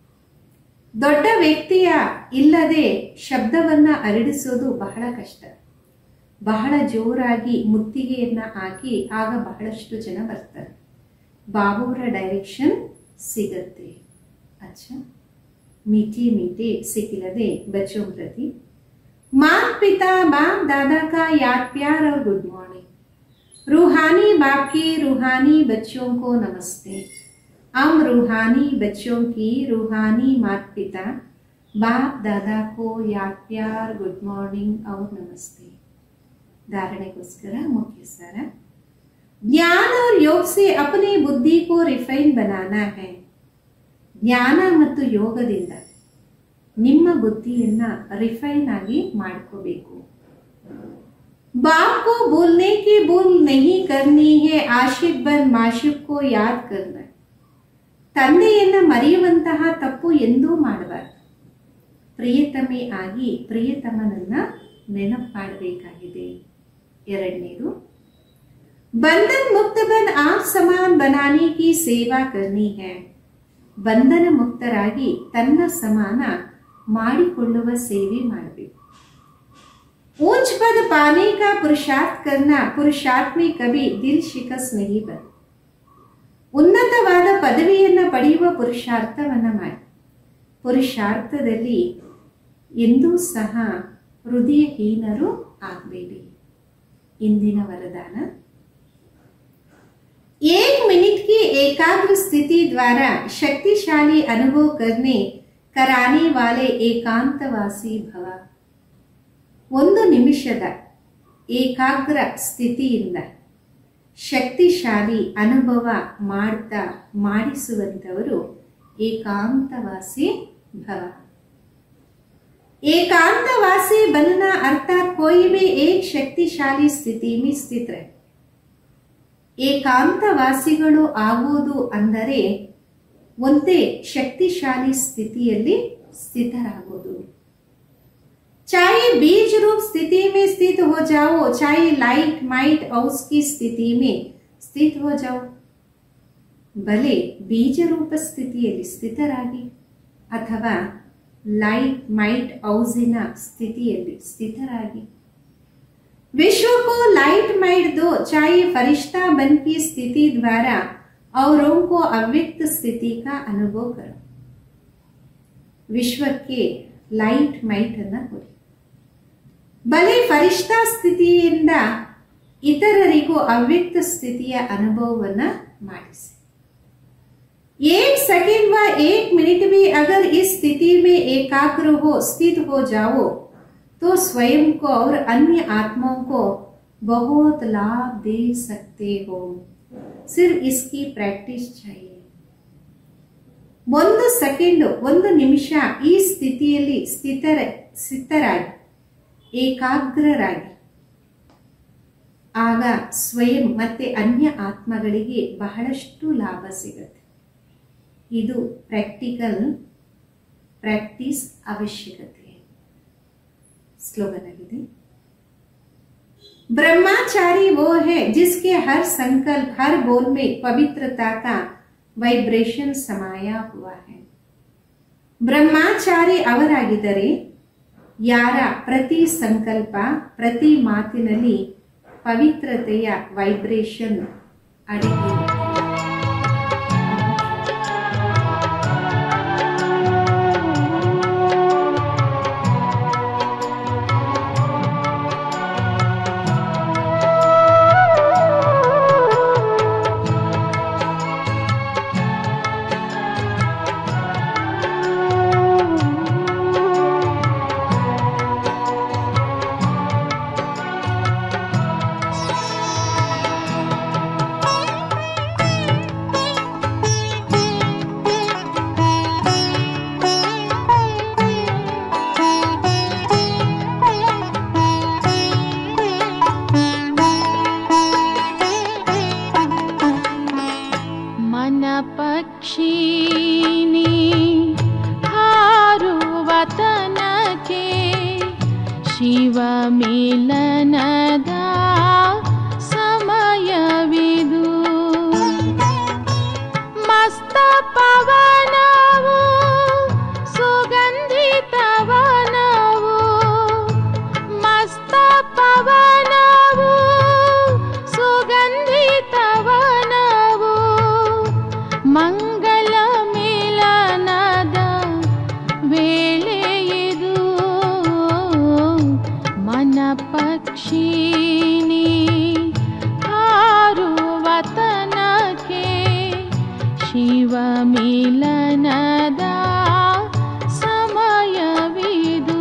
ದೊಡ್ಡ ವ್ಯಕ್ತಿಯ ಇಲ್ಲದೆ ಶಬ್ದವನ್ನ ಹರಡಿಸೋದು ಬಹಳ ಕಷ್ಟ ಬಹಳ ಜೋರಾಗಿ ಮುತ್ತಿಗೆಯನ್ನ ಹಾಕಿ ಆಗ ಬಹಳಷ್ಟು ಜನ ಬರ್ತಾರೆ ಬಾಬುವರ ಡೈರೆಕ್ಷನ್ ಸಿಗತ್ತೆ ಅಚ್ಚ मीठे मीठे सिखिलदे बच्चों प्रति माँ पिता बाप दादा का याद प्यार और गुड मॉर्निंग रूहानी बाप के रूहानी बच्चों को नमस्ते हम रूहानी बच्चों की रूहानी मात पिता बाप दादा को याद प्यार गुड मॉर्निंग और नमस्ते धारणेಗೋಸ್ಕರ मुख्य सार ज्ञान और योग से अपनी बुद्धि को रिफाइन बनाना है ಜ್ಞಾನ ಮತ್ತು ಯೋಗದಿಂದ ನಿಮ್ಮ ಬುದ್ಧಿಯನ್ನ ರಿಫೈನ್ ಆಗಿ ಮಾಡ್ಕೋಬೇಕು बाप को बोलने की भूल नहीं करनी है आशिक बन माशिಕ್ को ಯಾದ್ ಕರ್ನ ತಂದೆಯನ್ನ ಮರೆಯುವಂತಹ ತಪ್ಪು ಎಂದೂ ಮಾಡಬಾರದು ಪ್ರಿಯತಮೆ ಆಗಿ ಪ್ರಿಯತಮನನ್ನ ನೆನಪು ಮಾಡಬೇಕಾಗಿದೆ ಎರಡನೇದು ಬಂಧನ್ ಮುಕ್ತ ಬನ್ आप समान बनाने की सेवा करनी है ಬಂಧನ ಮುಕ್ತರಾಗಿ ತನ್ನ ಸಮಾನ ಮಾಡಿಕೊಳ್ಳುವ ಸೇವೆ ಮಾಡಬೇಕು ऊंच पद पाने का पुरुषार्थ करना पुरुषार्थ में कभी दिल शिकಸ್ नहीं ಬನ್ ಉನ್ನತವಾದ ಪದವಿಯನ್ನ ಪಡೆಯುವ ಪುರುಷಾರ್ಥವನ್ನ ಮಾಡಿ ಪುರುಷಾರ್ಥದಲ್ಲಿ ಎಂದೂ ಸಹ ಹೃದಯಹೀನರು ಆಗಬೇಡಿ ಇಂದಿನ ವರದಾನ एक मिनट की एकाग्र स्थिति द्वारा शक्तिशाली अनुभव करने कराने वाले ಏಕಾಂತವಾಸಿ ಭವ ಒಂದು ನಿಮಿಷದ ಏಕಾಗ್ರ ಸ್ಥಿತಿಯಿಂದ ಶಕ್ತಿಶಾಲಿ ಅನುಭವ ಮಾಡ್ತಾ ಮಾಡಿಸುವಂಥವರು ಏಕಾಂತವಾಸಿ ಭವ एकांतवासी बनना अर्थात कोई भी एक शक्तिशाली स्थिति में स्थित रहे ಏಕಾಂತವಾಸಿಗಳು ಆಗುವುದು ಅಂದರೆ ಒಂದೇ ಶಕ್ತಿಶಾಲಿ ಸ್ಥಿತಿಯಲ್ಲಿ ಸ್ಥಿತರಾಗುವುದು चाहे बीज रूप स्थिति में स्थित हो जाओ चाहे लाइट माइट हाउस की स्थिति में स्थित हो जाओ ಬಲೆ ಬೀಜ ರೂಪ ಸ್ಥಿತಿಯಲ್ಲಿ ಸ್ಥಿತರಾಗಿ ಅಥವಾ ಲೈಟ್ ಮೈಟ್ ಹೌಸಿನ ಸ್ಥಿತಿಯಲ್ಲಿ ಸ್ಥಿತರಾಗಿ विश्व को लाइट माइट दो चाहे फरिश्ता बन की स्थिति द्वारा औरों को अव्यक्त स्थिति का अनुभव करो ವಿಶ್ವಕ್ಕೆ ಲೈಟ್ ಮೈಟ್ ಅನ್ನ ಕೊಡಿ ಬಲೆ ಫರಿಷ್ಠಾ ಸ್ಥಿತಿಯಿಂದ ಇತರರಿಗೂ ಅವ್ಯಕ್ತ ಸ್ಥಿತಿಯ ಅನುಭವವನ್ನ ಮಾಡಿಸಿ एक सेकंड व एक मिनट भी अगर इस स्थिति में एकाग्र हो स्थित हो जाओ तो स्वयं को और अन्य आत्माओं को बहुत लाभ दे सकते हो सिर्फ इसकी प्रैक्टिस चाहिए ಒಂದು ಸೆಕೆಂಡ್ ಒಂದು ನಿಮಿಷ ಈ ಸ್ಥಿತಿಯಲ್ಲಿ ಸ್ಥಿತರ ಸ್ಥಿತರಾಗಿ ಏಕಾಗ್ರರಾಗಿ ಆಗ ಸ್ವಯಂ ಮತ್ತೆ ಅನ್ಯ ಆತ್ಮಗಳಿಗೆ ಬಹಳಷ್ಟು ಲಾಭ ಸಿಗುತ್ತೆ ಇದು ಪ್ರಾಕ್ಟಿಕಲ್ ಪ್ರಾಕ್ಟೀಸ್ ಅವಶ್ಯಕತೆ ಸ್ಲೋಗನ್ ಆಗಿದೆ ब्रह्माचारी वो है जिसके हर संकल्प हर बोल में पवित्रता का ವೈಬ್ರೇಷನ್ ಸಮಾಯ ಹುआ है ಬ್ರಹ್ಮಾಚಾರಿ ಅವರಾಗಿದ್ದರೆ ಯಾರ ಪ್ರತಿ ಸಂಕಲ್ಪ ಪ್ರತಿ ಮಾತಿನಲ್ಲಿ ಪವಿತ್ರತೆಯ ವೈಬ್ರೇಷನ್ ಅಡಗಿ मन पक्षिनी हाರುವ ತನಕೆ ಶಿವ ಮಿಲನದ ಸಮಯವಿದು ಮಸ್ತ ಪವನವು ಸುಗಂಧಿತವನವು ಮಸ್ತ ಪವನವು ಸುಗಂಧಿತವನವು ಮಂಗಲ ಮಿಲನದ ವೇಳೆಯಿದು ಮನ ಪಕ್ಷಿನಿ ಹಾರುವ ತನಕೆ ಶಿವ ಮಿಲನದ ಸಮಯವಿದು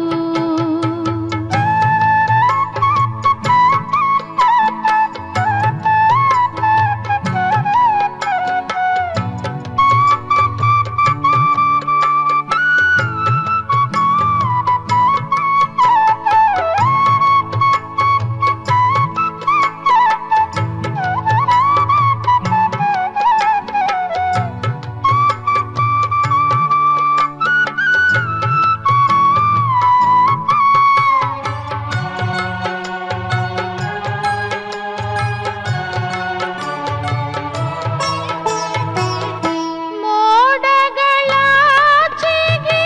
ಮೋಡಗಳಾಚೆಗೆ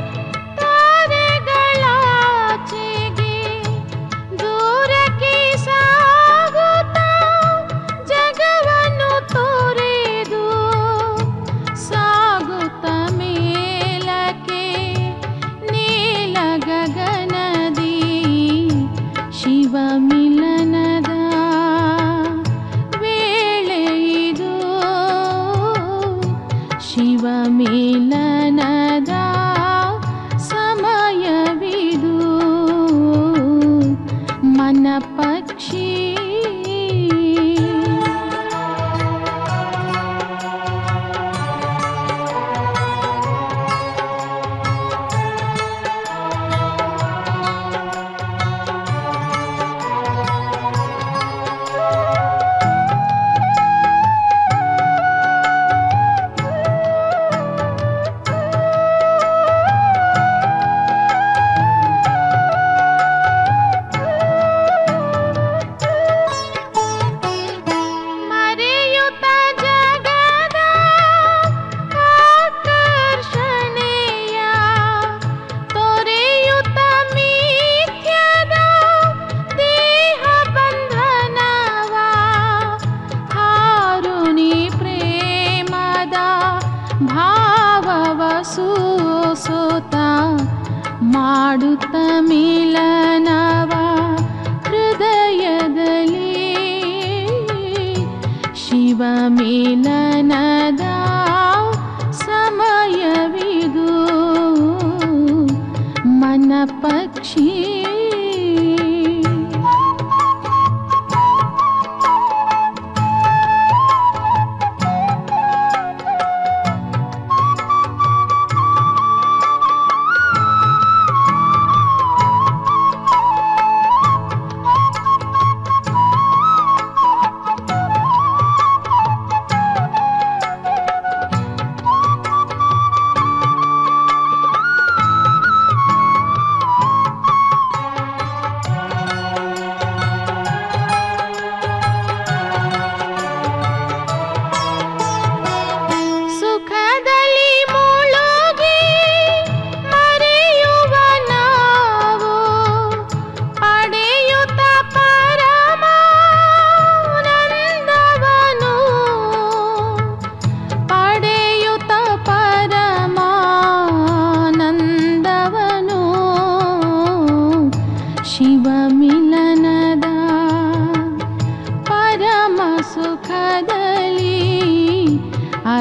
ತಾರೆಗಳಾಚೆಗೆ ದೂರಕ್ಕೆ ಸಾಗುತ್ತಾ ಜಗವನ್ನು ತೋರೆದು ಸಾಗುತ್ತ ಮೇಲಕ್ಕೆ ನೀಲ ಗಗನದಿ ಶಿವ ಮಿಲನದ ವೇಳೆಯಿದು ಶಿವ ಮಿಲನದ ಸಮಯವಿದು ಮನ ಪಕ್ಷಿ ಮರೆಯುತ್ತ ಜಗದ ಆಕರ್ಷಣೆಯ ತೊರೆಯುತ್ತ ಮಿಥ್ಯದ ದೇಹ ಬಂಧನವ ಹಾರುನಿ ಪ್ರೇಮದ ಭಾವವ ಸೂಸುತ್ತ ಮಾಡುತ್ತ ಮಿಲನವ ಹೃದಯದಲ್ಲಿ ಶಿವ ಮಿಲನದ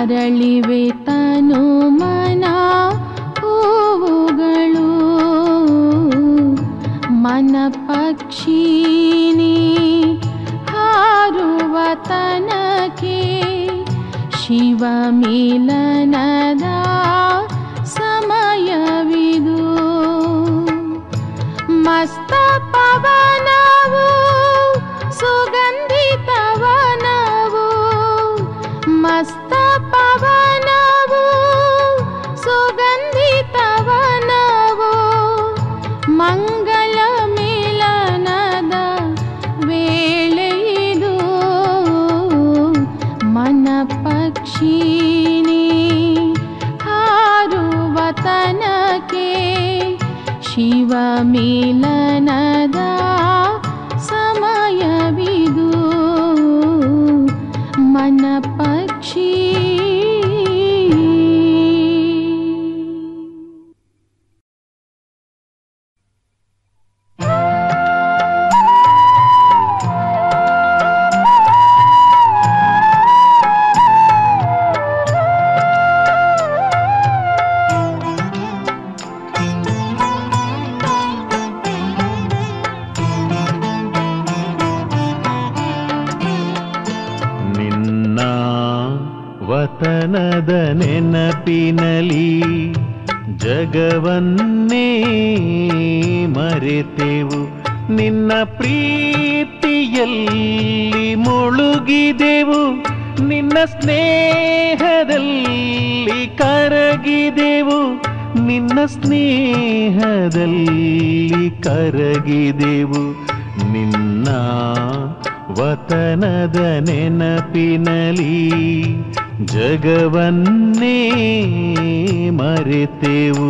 ಅರಳಿವೆ ತನು ಮನ ಹೂವುಗಳು ಮನ ಪಕ್ಷಿನಿ ಹಾರುವ ತನಕೆ ಶಿವ ಮಿಲನದ ಸಮಯವಿದು ಮಸ್ತ ಪವನವು ಸುಗಂಧಿತವನವು ಮಸ್ತ ಪವನವು ಸುಗಂಧಿತವನವು ಮಂಗಲ ಮಿಲನದ ವೇಳೆಯಿದು ಮನ ಪಕ್ಷಿನಿ ಹಾರುವ ತನಕೆ ಶಿವ ಮಿಲನದ ಸಮಯವಿದು ಮನ ಪಕ್ಷಿ ನಿನ್ನ ವತನದ ನೆನಪಿನಲಿ ಜಗವನ್ನೇ ಮರೆತೆವು ನಿನ್ನ ಪ್ರೀತಿಯಲ್ಲಿ ಮುಳುಗಿದೆವು ನಿನ್ನ ಸ್ನೇಹದಲ್ಲಿ ಕರಗಿದೆವು ನಿನ್ನ ಸ್ನೇಹದಲ್ಲಿ ಕರಗಿದೆವು ನಿನ್ನ ವತನದ ನೆನಪಿನಲಿ ಜಗವನ್ನೇ ಮರೆತೆವು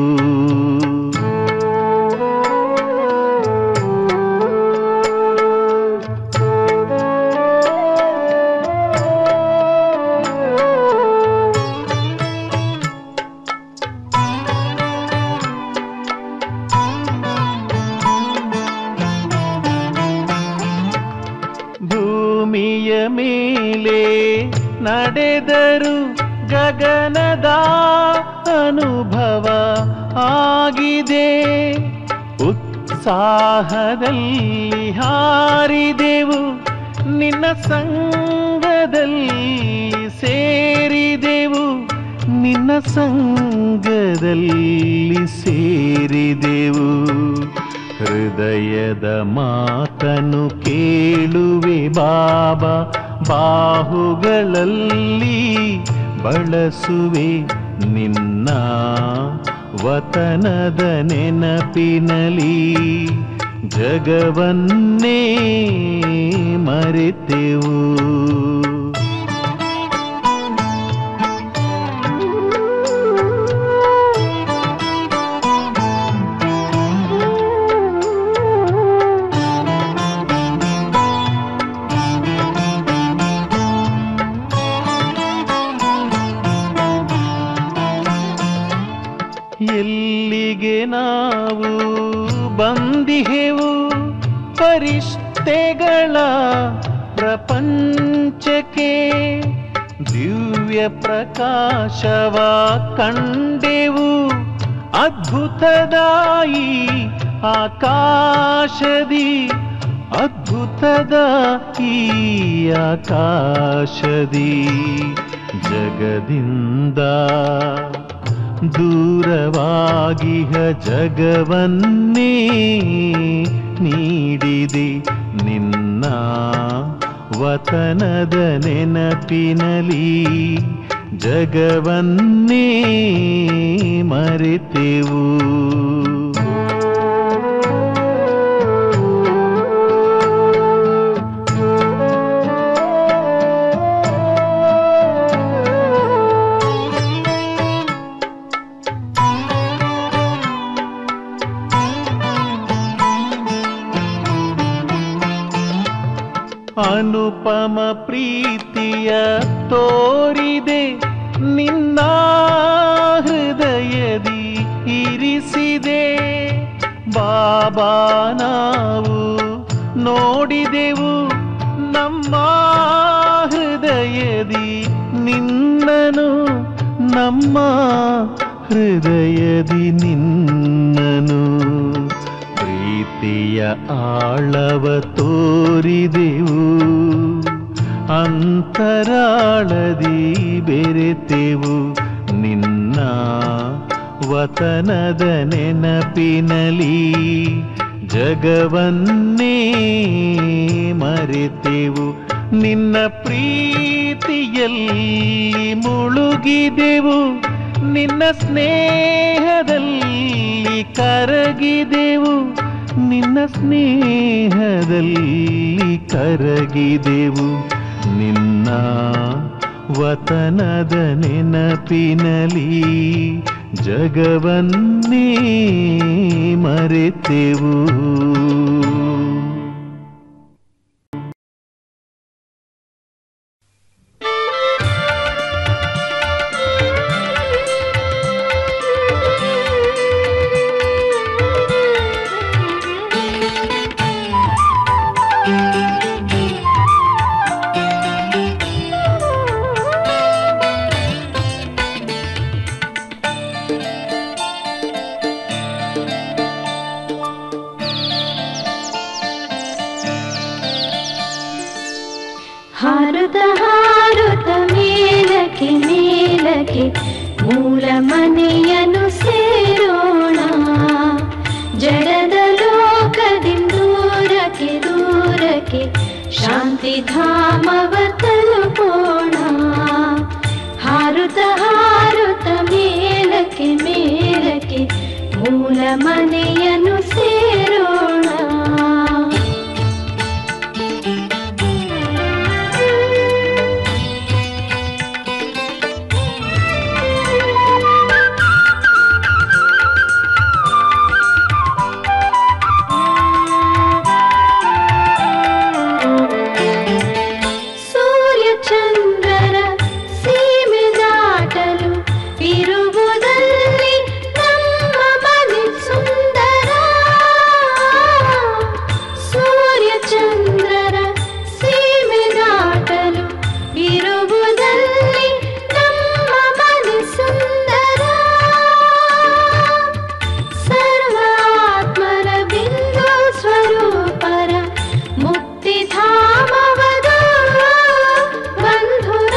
ಭೂಮಿಯ ಮೇಲೆ ನಡೆದರು ಗಗನದ ಅನುಭವ ಆಗಿದೆ ಉತ್ಸಾಹದಲ್ಲಿ ಹಾರಿದೆವು ನಿನ್ನ ಸಂಗದಲ್ಲಿ ಸೇರಿದೆವು ನಿನ್ನ ಸಂಗದಲ್ಲಿ ಸೇರಿದೆವು ಹೃದಯದ ಮಾತನು ಕೇಳುವೆ ಬಾಬಾ ಬಾಹುಗಳಲ್ಲಿ ಬಳಸುವೆ ನಿನ್ನ ವತನದ ನೆನಪಿನಲಿ ಜಗವನ್ನೇ ಮರೆತೆವು ಎಲ್ಲಿಗೆ ನಾವು ಬಂದಿಹೆವು ಪರಿಷ್ಠೆಗಳ ಪ್ರಪಂಚಕ್ಕೆ ದಿವ್ಯ ಪ್ರಕಾಶವ ಕಂಡೆವು ಅದ್ಭುತದಾಯಿ ಆಕಾಶದಿ ಅದ್ಭುತದ ಈ ಆಕಾಶದಿ ಜಗದಿಂದ ದೂರವಾಗಿಹ ಜಗವನ್ನೇ ನೀಡಿದೆ ನಿನ್ನ ವತನದ ನೆನಪಿನಲಿ ಜಗವನ್ನೇ ಮರೆತೆವು ಅನುಪಮ ಪ್ರೀತಿಯ ತೋರಿದೆ ನಿನ್ನ ಹೃದಯದಿ ಇರಿಸಿದೆ ಬಾಬಾ ನಾವು ನೋಡಿದೆವು ನಮ್ಮ ಹೃದಯದಿ ನಿನ್ನನು ನಮ್ಮ ಹೃದಯದಿ ನಿನ್ನನು ಪ್ರೀತಿಯ ಆಳವ ತೋರಿದೆವು ಅಂತರಾಳದಿ ಬೆರೆತೆವು ನಿನ್ನ ವತನದ ನೆನಪಿನಲಿ ಜಗವನ್ನೇ ಮರೆತೆವು ನಿನ್ನ ಪ್ರೀತಿಯಲ್ಲಿ ಮುಳುಗಿದೆವು ನಿನ್ನ ಸ್ನೇಹದಲ್ಲಿ ಕರಗಿದೆವು ನಿನ್ನ ಸ್ನೇಹದಲ್ಲಿ ಕರಗಿದೆವು ನಿನ್ನ ವತನದ ನೆನಪಿನಲಿ ಜಗವನ್ನೇ ಮರೆತೆವು ಹಾರುತ್ತ ಹಾರುತ್ತ ಮೇಲಕ್ಕೆ ಮೇಲಕ್ಕೆ ಮೂಲ ಮನೆಯನ್ನು ಸೇರೋಣ ಜಡದ ಲೋಕದಿಂದ ದೂರಕ್ಕೆ ದೂರಕ್ಕೆ ಶಾಂತಿ ಧಾಮವ ತಲುಪೋಣ ಹಾರುತ್ತ ಹಾರುತ್ತ ಮೇಲಕ್ಕೆ ಮೇಲಕ್ಕೆ ಮೂಲ ಮನೆಯನ್ನು ಸೇರೋಣ ಸೂರ್ಯ ಚಂದ್ರರ ಸೀಮೆ ದಾಟಲು ಇರುವುದಲ್ಲಿ ನಮ್ಮ ಮನೆ ಸುಂದರ ಸೂರ್ಯ ಚಂದ್ರರ ಸೀಮೆ ದಾಟಲು ಇರುವುದಲ್ಲಿ ನಮ್ಮ ಮನೆ ಸುಂದರ ಸರ್ವಾತ್ಮರ ಬಿಂದು ಸ್ವರೂಪರ ಮುಕ್ತಿಧಾಮವದು ಬಂಧುರ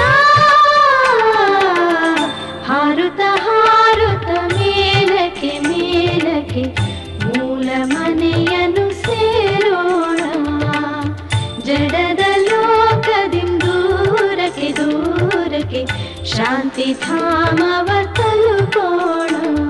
ಹಾರುತ್ತ ಹಾರುತ್ತ ಮೇಲಕ್ಕೆ ಮೇಲಕ್ಕೆ ಮೂಲ ಮನೆಯನ್ನು ಸೇರೋಣ ಜಡದ ಲೋಕದಿಂದ ದೂರಕ್ಕೆ ದೂರಕ್ಕೆ ಶಾಂತಿ ಧಾಮವ ತಲುಪೋಣ